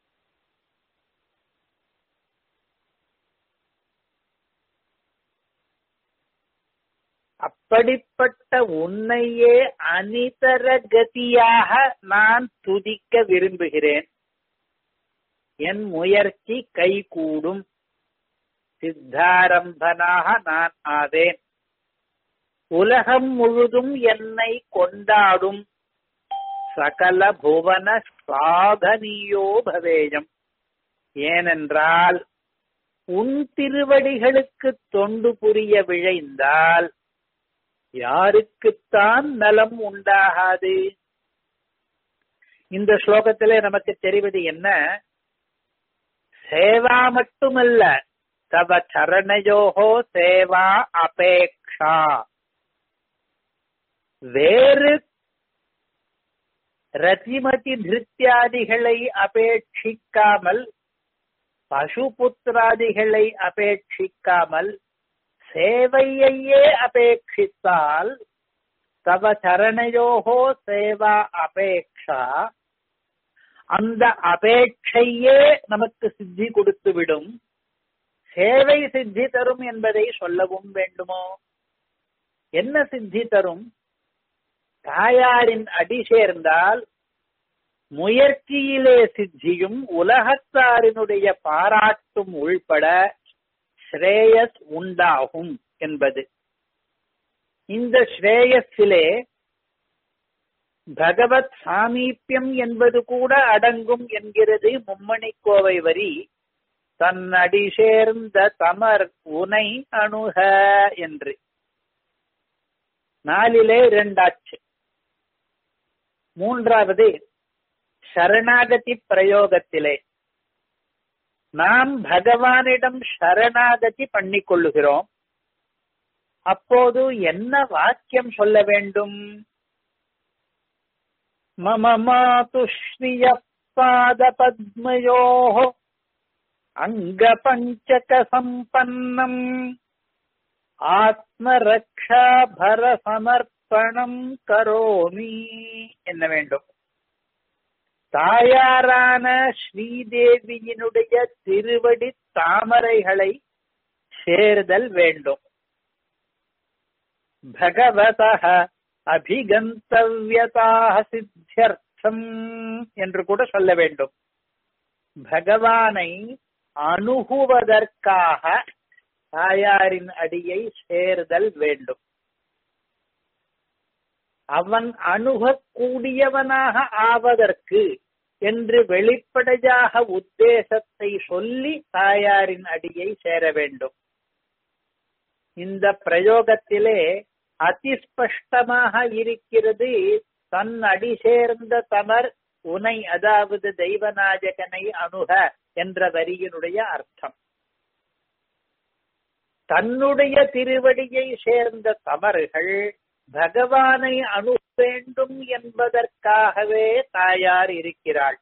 அப்படிப்பட்ட உன்னையே அனிதர கதியாக நான் துதிக்க விரும்புகிறேன் என் முயற்சி கைகூடும் சித்தாரம்பனாக நான் ஆவேன் உலகம் முழுதும் என்னை கொண்டாடும் சகல புவன சாதனியோ பவேயம் ஏனென்றால் உன் திருவடிகளுக்கு தொண்டு புரிய விழைந்தால் யாருக்குத்தான் நலம் உண்டாகாது இந்த ஸ்லோகத்திலே நமக்கு தெரிவது என்ன சேவா மட்டுமல்ல தவ சரணயோகோ சேவா அபேக்ஷா வேறு ரதிமதி நிருத்தியாதிகளை அபேட்சிக்காமல் பசுபுத்திராதிகளை அபேட்சிக்காமல் சேவையையே அபேட்சித்தால் தவ சரணையோகோ சேவா அபேக்ஷா அந்த அபேட்சையே நமக்கு சித்தி கொடுத்து விடும் சேவை சித்தி தரும் என்பதை சொல்லவும் வேண்டுமோ என்ன சித்தி தரும் தாயாரின் அடி சேர்ந்தால் முயற்சியிலே சித்தியும் உலகத்தாரினுடைய பாராட்டும் உள்பட ஸ்ரேயஸ் உண்டாகும் என்பது இந்த ஸ்ரேயஸிலே பகவத் சாமீப்பியம் என்பது கூட அடங்கும் என்கிறது மும்மணி கோவை வரி தன்னடி சேர்ந்த தமர் உனை அணுக என்று நாலிலே இரண்டாச்சு மூன்றாவது சரணாகதி பிரயோகத்திலே நாம் பகவானிடம் சரணாகதி பண்ணிக் கொள்ளுகிறோம் அப்போது என்ன வாக்கியம் சொல்ல வேண்டும் மம மாதுஸ்ரீய பாத பத்மயோ அங்க பஞ்சக சம்பன்னம் ஆத்மரக்ஷா பர சமர்ப்பணம் கரோமி என்ன வேண்டும் தாயாரான ஸ்ரீதேவியினுடைய திருவடி தாமரைகளை சேர்தல் வேண்டும் பகவத அபிகந்தவியதாக சித்தியர்த்தம் என்று கூட சொல்ல வேண்டும் பகவானை அணுகுவதற்காக தாயாரின் அடியை சேர்தல் வேண்டும் அவன் அணுகக்கூடியவனாக ஆவதற்கு என்று வெளிப்படையாக உத்தேசத்தை சொல்லி தாயாரின் அடியை சேர வேண்டும் இந்த பிரயோகத்திலே அதிஸ்பஷ்டமாக இருக்கிறது தன் அடி சேர்ந்த தமர் உனை அதாவது தெய்வநாயகனை அணுக என்ற வரியினுடைய அர்த்தம் தன்னுடைய திருவடியை சேர்ந்த தமர்கள் பகவானை அணுக வேண்டும் என்பதற்காகவே தாயார் இருக்கிறாள்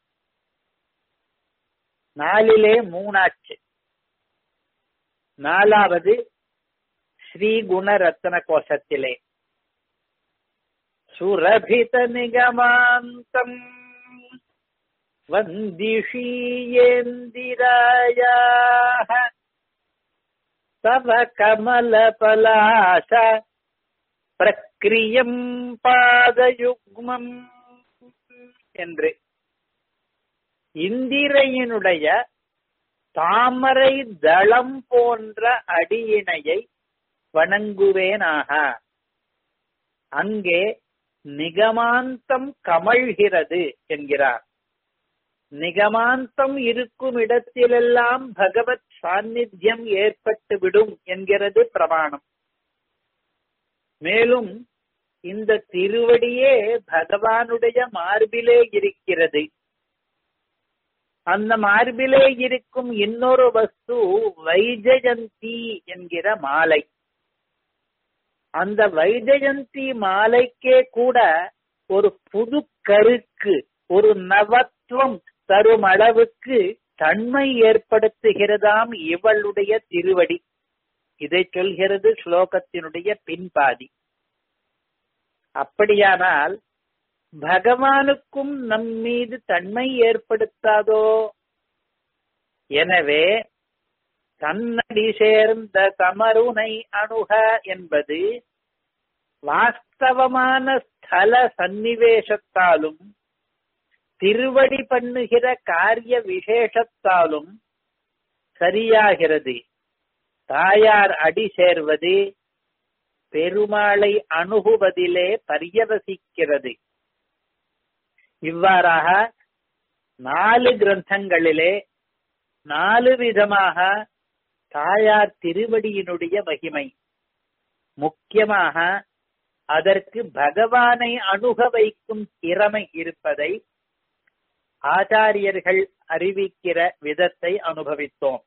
நாலிலே மூணாச்சு நாலாவது ஸ்ரீ குணரத்ன கோஷத்திலே சுரபித நிகமாந்தம் வந்திஷீயேந்திராயாக தவ கமலபலாச பிரக்ரியம் பாதயுக்மம் என்று இந்திரையினுடைய தாமரை தளம் போன்ற அடியினையை வணங்குவேனாக அங்கே நிகமாந்தம் கமழ்கிறது என்கிறார் நிகமாந்தம் இருக்கும் இடத்திலெல்லாம் பகவத் சாநித்தியம் ஏற்பட்டு விடும் என்கிறது பிரமாணம் மேலும் இந்த திருவடியே பகவானுடைய மார்பிலே இருக்கிறது அந்த மார்பிலே இருக்கும் இன்னொரு வஸ்து வைஜயந்தி என்கிற மாலை அந்த வைஜயந்தி மாலைக்கே கூட ஒரு புது கருக்கு ஒரு நவத்துவம் தரும் அளவுக்கு தன்மை ஏற்படுத்துகிறதாம் இவளுடைய திருவடி இதை சொல்கிறது ஸ்லோகத்தினுடைய பின்பாதி அப்படியானால் பகவானுக்கும் நம் மீது தன்மை ஏற்படுத்தாதோ எனவே தன்னடி சேர்ந்த தமருனை அணுக என்பது வாஸ்தவமான ஸ்தல சந்நிவேசத்தாலும் திருவடி பண்ணுகிற காரிய விசேஷத்தாலும் சரியாகிறது தாயார் அடி சேர்வது பெருமாளை அணுகுவதிலே பரியவசிக்கிறது இவ்வாறாக நாலு கிரந்தங்களிலே நாலு விதமாக தாயார் திருவடியினுடைய மகிமை முக்கியமாக அதற்கு பகவானை அணுக வைக்கும் திறமை இருப்பதை ஆச்சாரியர்கள் அறிவிக்கிற விதத்தை அனுபவித்தோம்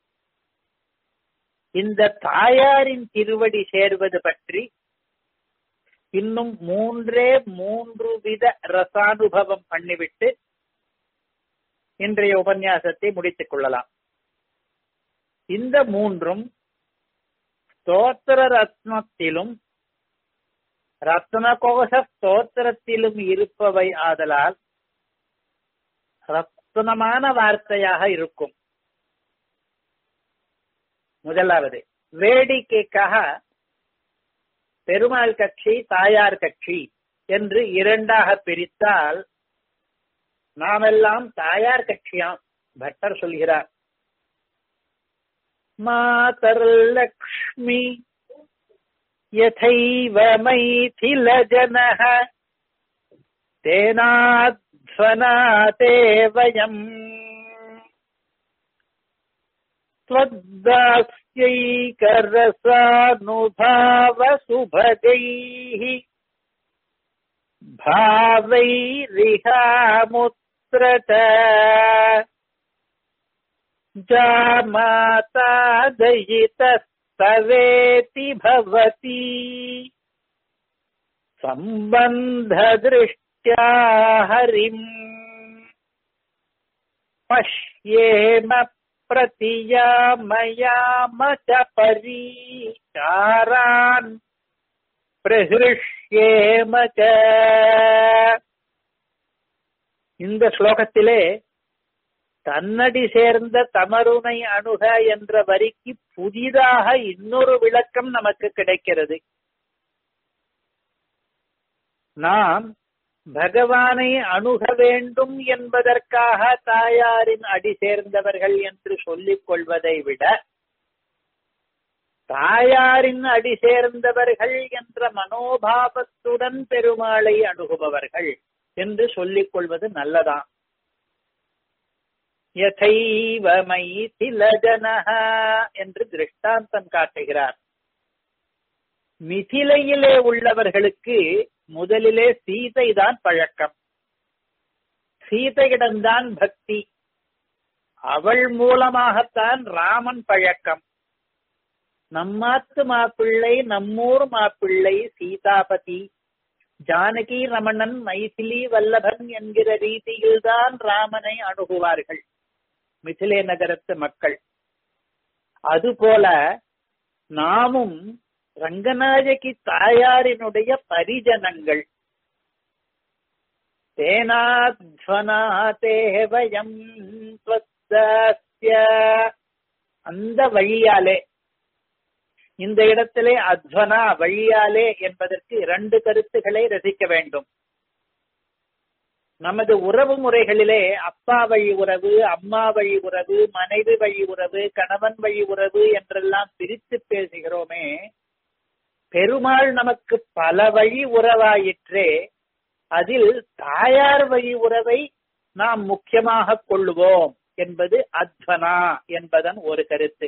இந்த தாயாரின் திருவடி சேர்வது பற்றி இன்னும் மூன்றே மூன்று வித ரசானுபவம் பண்ணிவிட்டு இன்றைய உபன்யாசத்தை முடித்துக் கொள்ளலாம் இந்த மூன்றும் ஸ்தோத்திர ரத்னத்திலும் ரத்னகோஷ ஸ்தோத்திரத்திலும் இருப்பவை ஆதலால் ரத்னமான வார்த்தையாக இருக்கும் முதலாவது வேடிக்கைக்காக பெருமாள் கட்சி தாயார் கட்சி என்று இரண்டாக பிரித்தால் நாமெல்லாம் தாயார் கட்சியாம் பட்டர் சொல்கிறார் மாதர் லக்ஷ்மி யதைவ மைதில ஜனः தேனாத்வனாதே வயம் त्वद्दास्यैकरसानुभावसुभगैः भावैरिहामुत्र च जामाता दयितस्तवेति भवति सम्बन्धदृष्ट्या हरिम् पश्येम प्रतियामयाम च परीचारान् பிரகிருஷ்யேம இந்த ஸ்லோகத்திலே தன்னடி சேர்ந்த தமருனை அணுக என்ற வரிக்கு புதிதாக இன்னொரு விளக்கம் நமக்கு கிடைக்கிறது நாம் பகவானை அணுக வேண்டும் என்பதற்காக தாயாரின் அடி சேர்ந்தவர்கள் என்று சொல்லிக் கொள்வதை விட தாயாரின் அடி சேர்ந்தவர்கள் என்ற மனோபாவத்துடன் பெருமாளை அணுகுபவர்கள் என்று சொல்லிக் கொள்வது நல்லதாம் யதைவ மைதில ஜனஹா என்று திருஷ்டாந்தம் காட்டுகிறார் மிதிலையிலே உள்ளவர்களுக்கு முதலிலே சீதைதான் பழக்கம் சீதையிடம்தான் பக்தி அவள் மூலமாகத்தான் ராமன் பழக்கம் நம்மாத்து மாப்பிள்ளை நம்மூர் மாப்பிள்ளை சீதாபதி ஜானகி ரமணன் மைதிலி வல்லபன் என்கிற ரீதியில்தான் ராமனை அணுகுவார்கள் மிதிலே நகரத்து மக்கள் அதுபோல நாமும் ரங்கநாயகி தாயாரினுடைய பரிஜனங்கள் தேனாத்வனாதேவயம் அந்த வழியாலே இந்த இடத்திலே அத்வனா வழியாலே என்பதற்கு இரண்டு கருத்துக்களை ரசிக்க வேண்டும் நமது உறவு முறைகளிலே அப்பா வழி உறவு அம்மா வழி உறவு மனைவி வழி உறவு கணவன் வழி உறவு என்றெல்லாம் பிரித்து பேசுகிறோமே பெருமாள் நமக்கு பல வழி உறவாயிற்றே அதில் தாயார் வழி உறவை நாம் முக்கியமாக கொள்ளுவோம் என்பது அத்வனா என்பதன் ஒரு கருத்து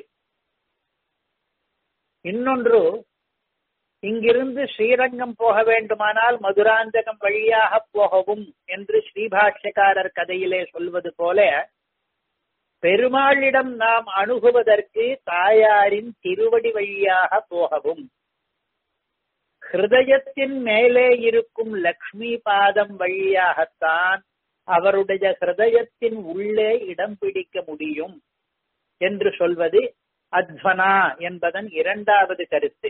இன்னொன்று இங்கிருந்து ஸ்ரீரங்கம் போக வேண்டுமானால் மதுராந்தகம் வழியாக போகவும் என்று ஸ்ரீபாஷ்யக்காரர் கதையிலே சொல்வது போல பெருமாளிடம் நாம் அணுகுவதற்கு தாயாரின் திருவடி வழியாக போகவும் ஹிருதயத்தின் மேலே இருக்கும் லக்ஷ்மி பாதம் வழியாகத்தான் அவருடைய ஹிருதயத்தின் உள்ளே இடம் பிடிக்க முடியும் என்று சொல்வது அத்வனா என்பதன் இரண்டாவது கருத்து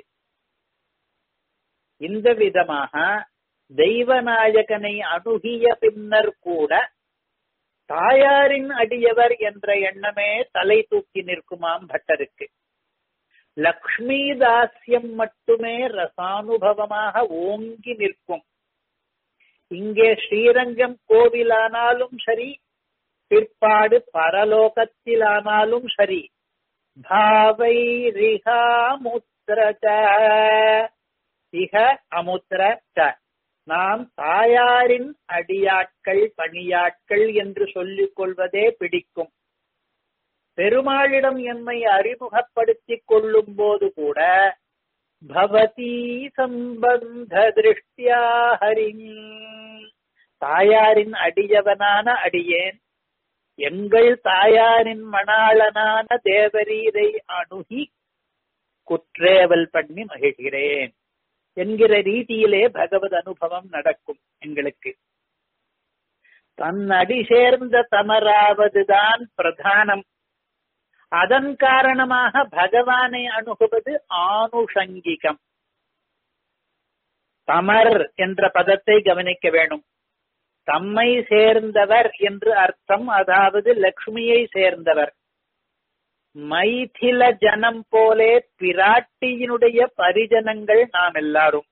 இந்த விதமாக தெய்வநாயகனை அணுகிய பின்னர் கூட தாயாரின் அடியவர் என்ற எண்ணமே தலை தூக்கி நிற்குமாம் பட்டருக்கு லக்ஷ்மி தாஸ்யம் மட்டுமே ரசானுபவமாக ஓங்கி நிற்கும் இங்கே ஸ்ரீரங்கம் கோவிலானாலும் சரி பிற்பாடு பரலோகத்திலானாலும் சரி பாவை ரிகாமுத்திர இக அமுத்திர நாம் தாயாரின் அடியாட்கள் பணியாட்கள் என்று சொல்லிக் கொள்வதே பிடிக்கும் பெருமாளிடம் என்னை அறிமுகப்படுத்திக் கொள்ளும் போது கூட பவதி சம்பந்த திருஷ்டியா ஹரிம் தாயாரின் அடியவனான அடியேன் எங்கள் தாயாரின் மணாளனான தேவரீரை அணுகி குற்றேவல் பண்ணி மகிழ்கிறேன் என்கிற ரீதியிலே பகவத் அனுபவம் நடக்கும் எங்களுக்கு தன் அடி சேர்ந்த தமராவதுதான் பிரதானம் அதன் காரணமாக பகவானை அணுகுவது ஆனுஷங்கிகம் தமர் என்ற பதத்தை கவனிக்க வேணும் தம்மை சேர்ந்தவர் என்று அர்த்தம் அதாவது லக்ஷ்மியை சேர்ந்தவர் மைதில ஜனம் போலே பிராட்டியினுடைய பரிஜனங்கள் நாம் எல்லாரும்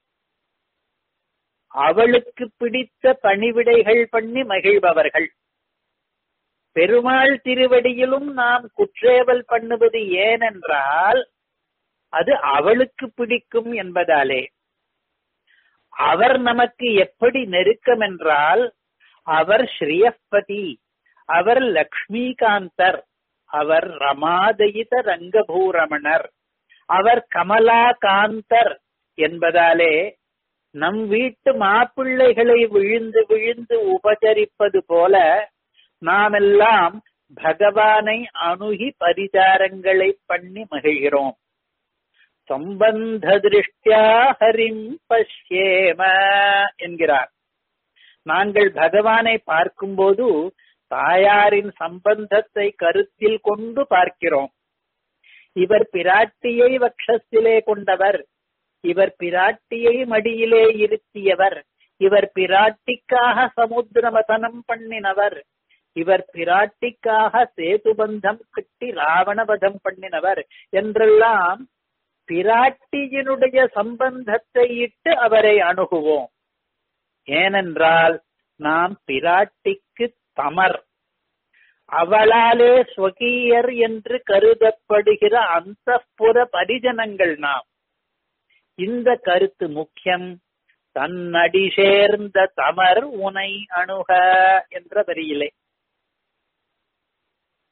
அவளுக்கு பிடித்த பணிவிடைகள் பண்ணி மகிழ்பவர்கள் பெருமாள் திருவடியிலும் நாம் குற்றேவல் பண்ணுவது ஏனென்றால் அது அவளுக்கு பிடிக்கும் என்பதாலே அவர் நமக்கு எப்படி நெருக்கம் என்றால் அவர் ஸ்ரீயப்பதி அவர் லக்ஷ்மிகாந்தர் அவர் ரமாதயித ரங்கபூரமணர் அவர் கமலாகாந்தர் என்பதாலே நம் வீட்டு மாப்பிள்ளைகளை விழுந்து விழுந்து உபசரிப்பது போல நாமெல்லாம் பகவானை அணுகி பரிசாரங்களை பண்ணி மகிழ்கிறோம் சம்பந்த திருஷ்டியா ஹரிம் பஷ்யேம என்கிறார் நாங்கள் பகவானை பார்க்கும்போது தாயாரின் சம்பந்தத்தை கருத்தில் கொண்டு பார்க்கிறோம் இவர் பிராட்டியை வக்ஷத்திலே கொண்டவர் இவர் பிராட்டியை மடியிலே இருத்தியவர் இவர் பிராட்டிக்காக சமுத்திரமதனம் பண்ணினவர் இவர் பிராட்டிக்காக சேதுபந்தம் கட்டி ராவணவதம் பண்ணினவர் என்றெல்லாம் பிராட்டியினுடைய சம்பந்தத்தை இட்டு அவரை அணுகுவோம் ஏனென்றால் நாம் பிராட்டிக்கு தமர் அவளாலே ஸ்வகீயர் என்று கருதப்படுகிற அந்த புற பரிஜனங்கள் நாம் இந்த கருத்து முக்கியம் தன்னடி சேர்ந்த தமர் உனை அணுக என்ற வரியிலே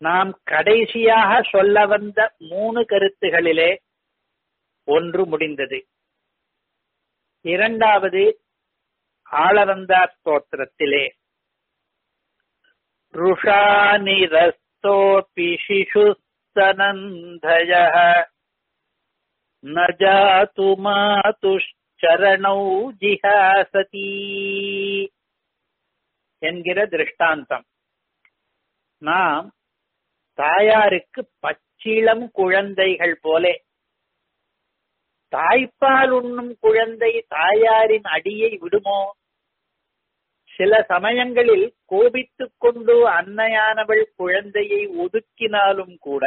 நாம் கடைசியாக சொல்ல வந்த மூணு கருத்துகளிலே ஒன்று முடிந்தது இரண்டாவது ஆளவந்தார் ஸ்தோத்திரத்திலே ருஷானிரஸ்தோபி சிசுஸ்தனந்தய ந ஜாது மாதுச்சரணௌ ஜிஹாசதி என்கிற திருஷ்டாந்தம் நாம் தாயாருக்கு பச்சிளம் குழந்தைகள் போலே தாய்ப்பால் உண்ணும் குழந்தை தாயாரின் அடியை விடுமோ சில சமயங்களில் கோபித்துக் கொண்டு அன்னையானவள் குழந்தையை ஒதுக்கினாலும் கூட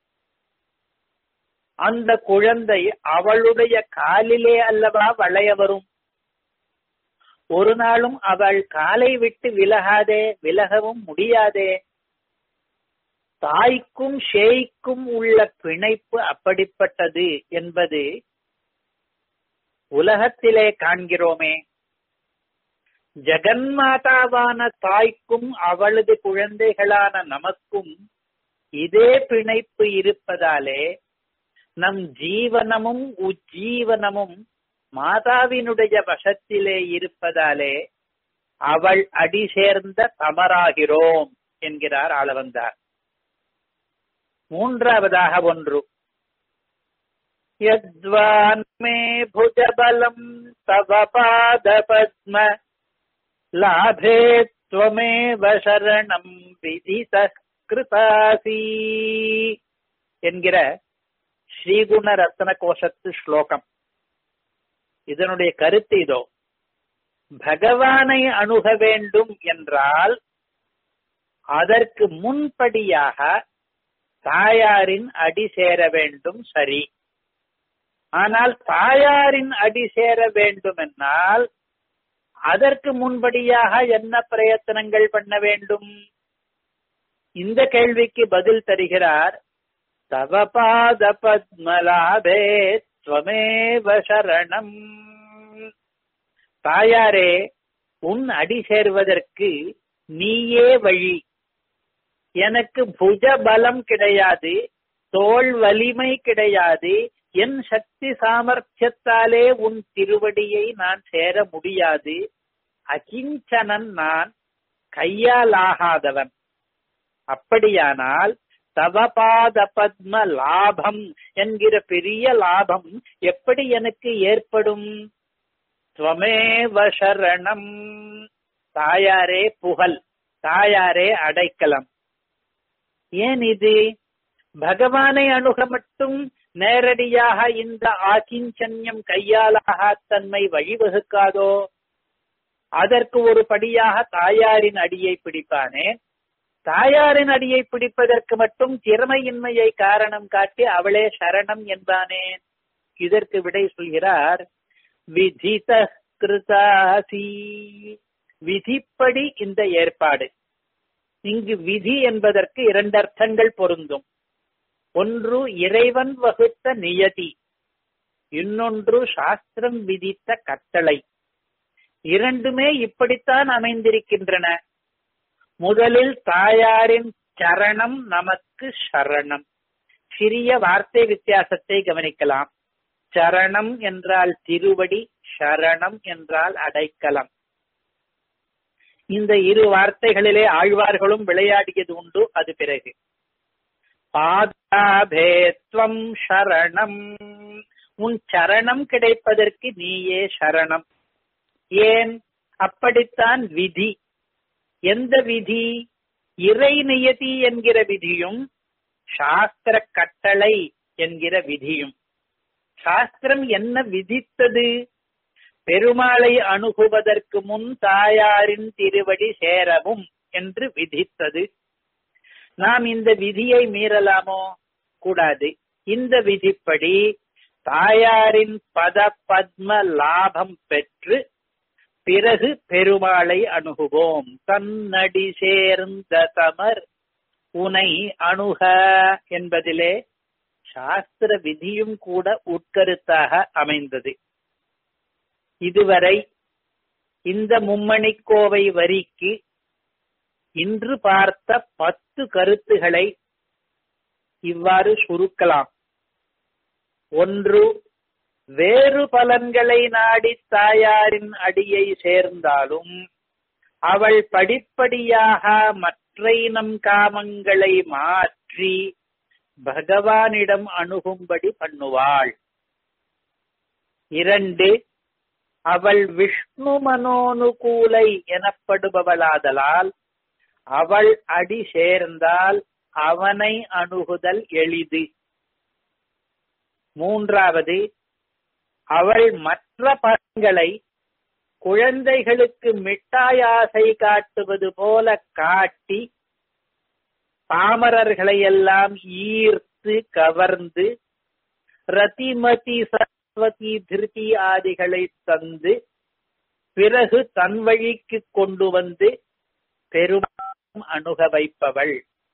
அந்த குழந்தை அவளுடைய காலிலே அல்லவா வளைய வரும் ஒரு நாளும் அவள் காலை விட்டு விலகாதே விலகவும் முடியாதே தாய்க்கும் ஷேய்க்கும் உள்ள பிணைப்பு அப்படிப்பட்டது என்பது உலகத்திலே காண்கிறோமே ஜெகன்மாதாவான தாய்க்கும் அவளது குழந்தைகளான நமக்கும் இதே பிணைப்பு இருப்பதாலே நம் ஜீவனமும் உஜ்ஜீவனமும் மாதாவினுடைய வசத்திலே இருப்பதாலே அவள் அடி சேர்ந்த தமராகிறோம் என்கிறார் ஆளவந்தார் மூன்றாவதாக ஒன்று யத்வான்மே புஜபலம் தவ பாத பத்ம லாபே त्वमेव சரணம் விதித கிருதாசி என்கிற ஸ்ரீகுண ரத்ன கோஷத்து ஸ்லோகம் இதனுடைய கருத்து இதோ பகவானை அணுக வேண்டும் என்றால் அதற்கு முன்படியாக தாயாரின் அடி சேர வேண்டும் சரி ஆனால் தாயாரின் அடி சேர வேண்டும் என்னால் அதற்கு முன்படியாக என்ன பிரயத்தனங்கள் பண்ண வேண்டும் இந்த கேள்விக்கு பதில் தருகிறார் தவ பாத பத்மலாபே ஸ்வமேவ சரணம் தாயாரே உன் அடி சேர்வதற்கு நீயே வழி எனக்கு புஜ பலம் கிடையாது தோல் வலிமை கிடையாது என் சக்தி சாமர்த்தியத்தாலே உன் திருவடியை நான் சேர முடியாது அகிஞ்சனன் நான் கையால் ஆகாதவன் அப்படியானால் தவபாத பத்ம லாபம் என்கிற பெரிய லாபம் எப்படி எனக்கு ஏற்படும் துவமேவ சரணம் தாயாரே புகழ் தாயாரே அடைக்கலம் ஏன் இது பகவானை அணுக மட்டும் நேரடியாக இந்த ஆகிஞ்சன்யம் கையாலாக தன்மை வழிவகுக்காதோ அதற்கு ஒரு படியாக தாயாரின் அடியை பிடிப்பானே தாயாரின் அடியை பிடிப்பதற்கு மட்டும் திறமையின்மையை காரணம் காட்டி அவளே சரணம் என்பானே இதற்கு விடை சொல்கிறார் விதித கிருதாசி விதிப்படி இந்த ஏற்பாடு இங்கு விதி என்பதற்கு இரண்டு அர்த்தங்கள் பொருந்தும் ஒன்று இறைவன் வகுத்த நியதி இன்னொன்று சாஸ்திரம் விதித்த கட்டளை இரண்டுமே இப்படித்தான் அமைந்திருக்கின்றன முதலில் தாயாரின் சரணம் நமக்கு சரணம் சிறிய வார்த்தை வித்தியாசத்தை கவனிக்கலாம் சரணம் என்றால் திருவடி சரணம் என்றால் அடைக்கலம் இந்த இரு வார்த்தைகளிலே ஆழ்வார்களும் விளையாடியது உண்டு அது பிறகு பாதாபேத்வம் சரணம் உன் சரணம் கிடைப்பதற்கு நீயே சரணம் ஏன் அப்படித்தான் விதி எந்த விதி இறை நியதி என்கிற விதியும் சாஸ்திர கட்டளை என்கிற விதியும் சாஸ்திரம் என்ன விதித்தது பெருமாளை அணுகுவதற்கு முன் தாயாரின் திருவடி சேரவும் என்று விதித்தது நாம் இந்த விதியை மீறலாமோ கூடாது இந்த விதிப்படி தாயாரின் பத பத்ம லாபம் பெற்று பிறகு பெருமாளை அணுகுவோம் தன்னடி சேர்ந்த தமர் உனை அணுக என்பதிலே சாஸ்திர விதியும் கூட உட்கருத்தாக அமைந்தது இதுவரை இந்த மும்மணிக்கோவை வரிக்கு இன்று பார்த்த பத்து பத்து கருத்துகளை இவ்வாறு சுருக்கலாம் ஒன்று வேறு பலன்களை நாடி தாயாரின் அடியை சேர்ந்தாலும் அவள் படிப்படியாக மற்றை நம் காமங்களை மாற்றி பகவானிடம் அணுகும்படி பண்ணுவாள் இரண்டு அவள் விஷ்ணு மனோனுகூலை எனப்படுபவளாதலால் அவள் அடி சேர்ந்தால் அவனை அணுகுதல் எளிது மூன்றாவது அவள் மற்ற பலன்களை குழந்தைகளுக்கு மிட்டாய் ஆசை காட்டுவது போல காட்டி பாமரர்களை எல்லாம் ஈர்த்து கவர்ந்து ரதிமதி சரஸ்வதி திருதி ஆதிகளை தந்து பிறகு தன் வழிக்கு கொண்டு வந்து பெருமாளும் அணுக வைப்பவள்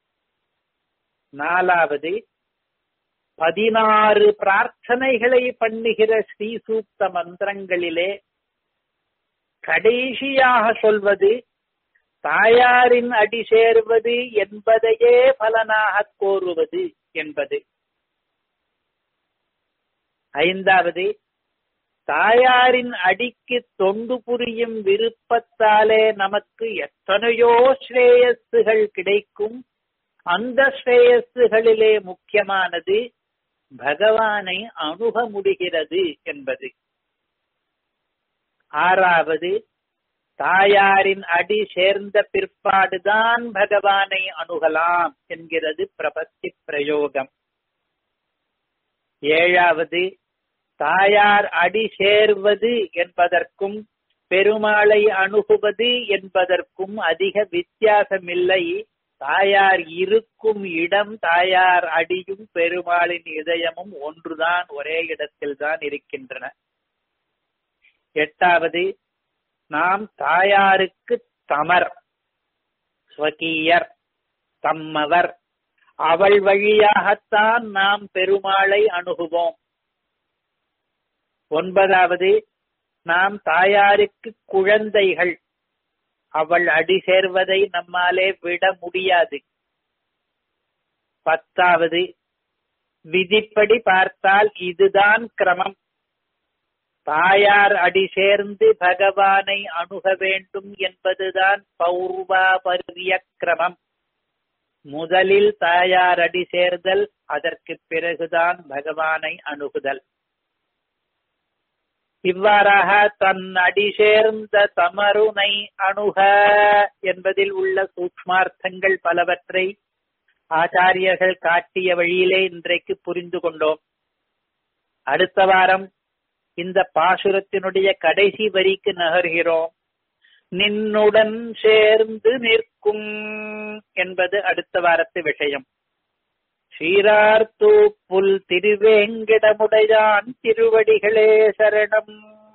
நாலாவது பதினாறு பிரார்த்தனைகளை பண்ணுகிற ஸ்ரீ சூக்த மந்திரங்களிலே கடைசியாக சொல்வது தாயாரின் அடி சேர்வது என்பதையே பலனாக கோருவது என்பது ஐந்தாவது தாயாரின் அடிக்கு தொண்டு புரியும் விருப்பத்தாலே நமக்கு எத்தனையோ ஸ்ரேயஸுகள் கிடைக்கும் அந்த ஸ்ரேயஸுகளிலே முக்கியமானது பகவானை அணுக முடிகிறது என்பது ஆறாவது தாயாரின் அடி சேர்ந்த பிற்பாடுதான் பகவானை அணுகலாம் என்கிறது பிரபத்தி பிரயோகம் ஏழாவது தாயார் அடி சேர்வது என்பதற்கும் பெருமாளை அணுகுவது என்பதற்கும் அதிக வித்தியாசமில்லை தாயார் இருக்கும் இடம் தாயார் அடியும் பெருமாளின் இதயமும் ஒன்றுதான் ஒரே இடத்தில் தான் இருக்கின்றன எட்டாவது நாம் தாயாருக்கு தமர் ஸ்வகீயர் தம்மவர் அவள் வழியாகத்தான் நாம் பெருமாளை அணுகுவோம் ஒன்பதாவது நாம் தாயாருக்கு குழந்தைகள் அவள் அடி சேர்வதை நம்மாலே விட முடியாது பத்தாவது விதிப்படி பார்த்தால் இதுதான் கிரமம் தாயார் அடி சேர்ந்து பகவானை அணுக வேண்டும் என்பதுதான் பௌர்வாபர்விய கிரமம் முதலில் தாயார் அடி சேர்தல் அதற்கு பிறகுதான் பகவானை அணுகுதல் இவ்வாறாக தன் அடி சேர்ந்த தமருனை அணுக என்பதில் உள்ள சூக்மார்த்தங்கள் பலவற்றை ஆச்சாரியர்கள் காட்டிய வழியிலே இன்றைக்கு புரிந்து கொண்டோம் அடுத்த வாரம் இந்த பாசுரத்தினுடைய கடைசி வரிக்கு நகர்கிறோம் நின்னுடன் சேர்ந்து நிற்கும் என்பது அடுத்த வாரத்து விஷயம் சீரார்த்தூ புல் திருவேங்கிடமுடையான் திருவடிகளே சரணம்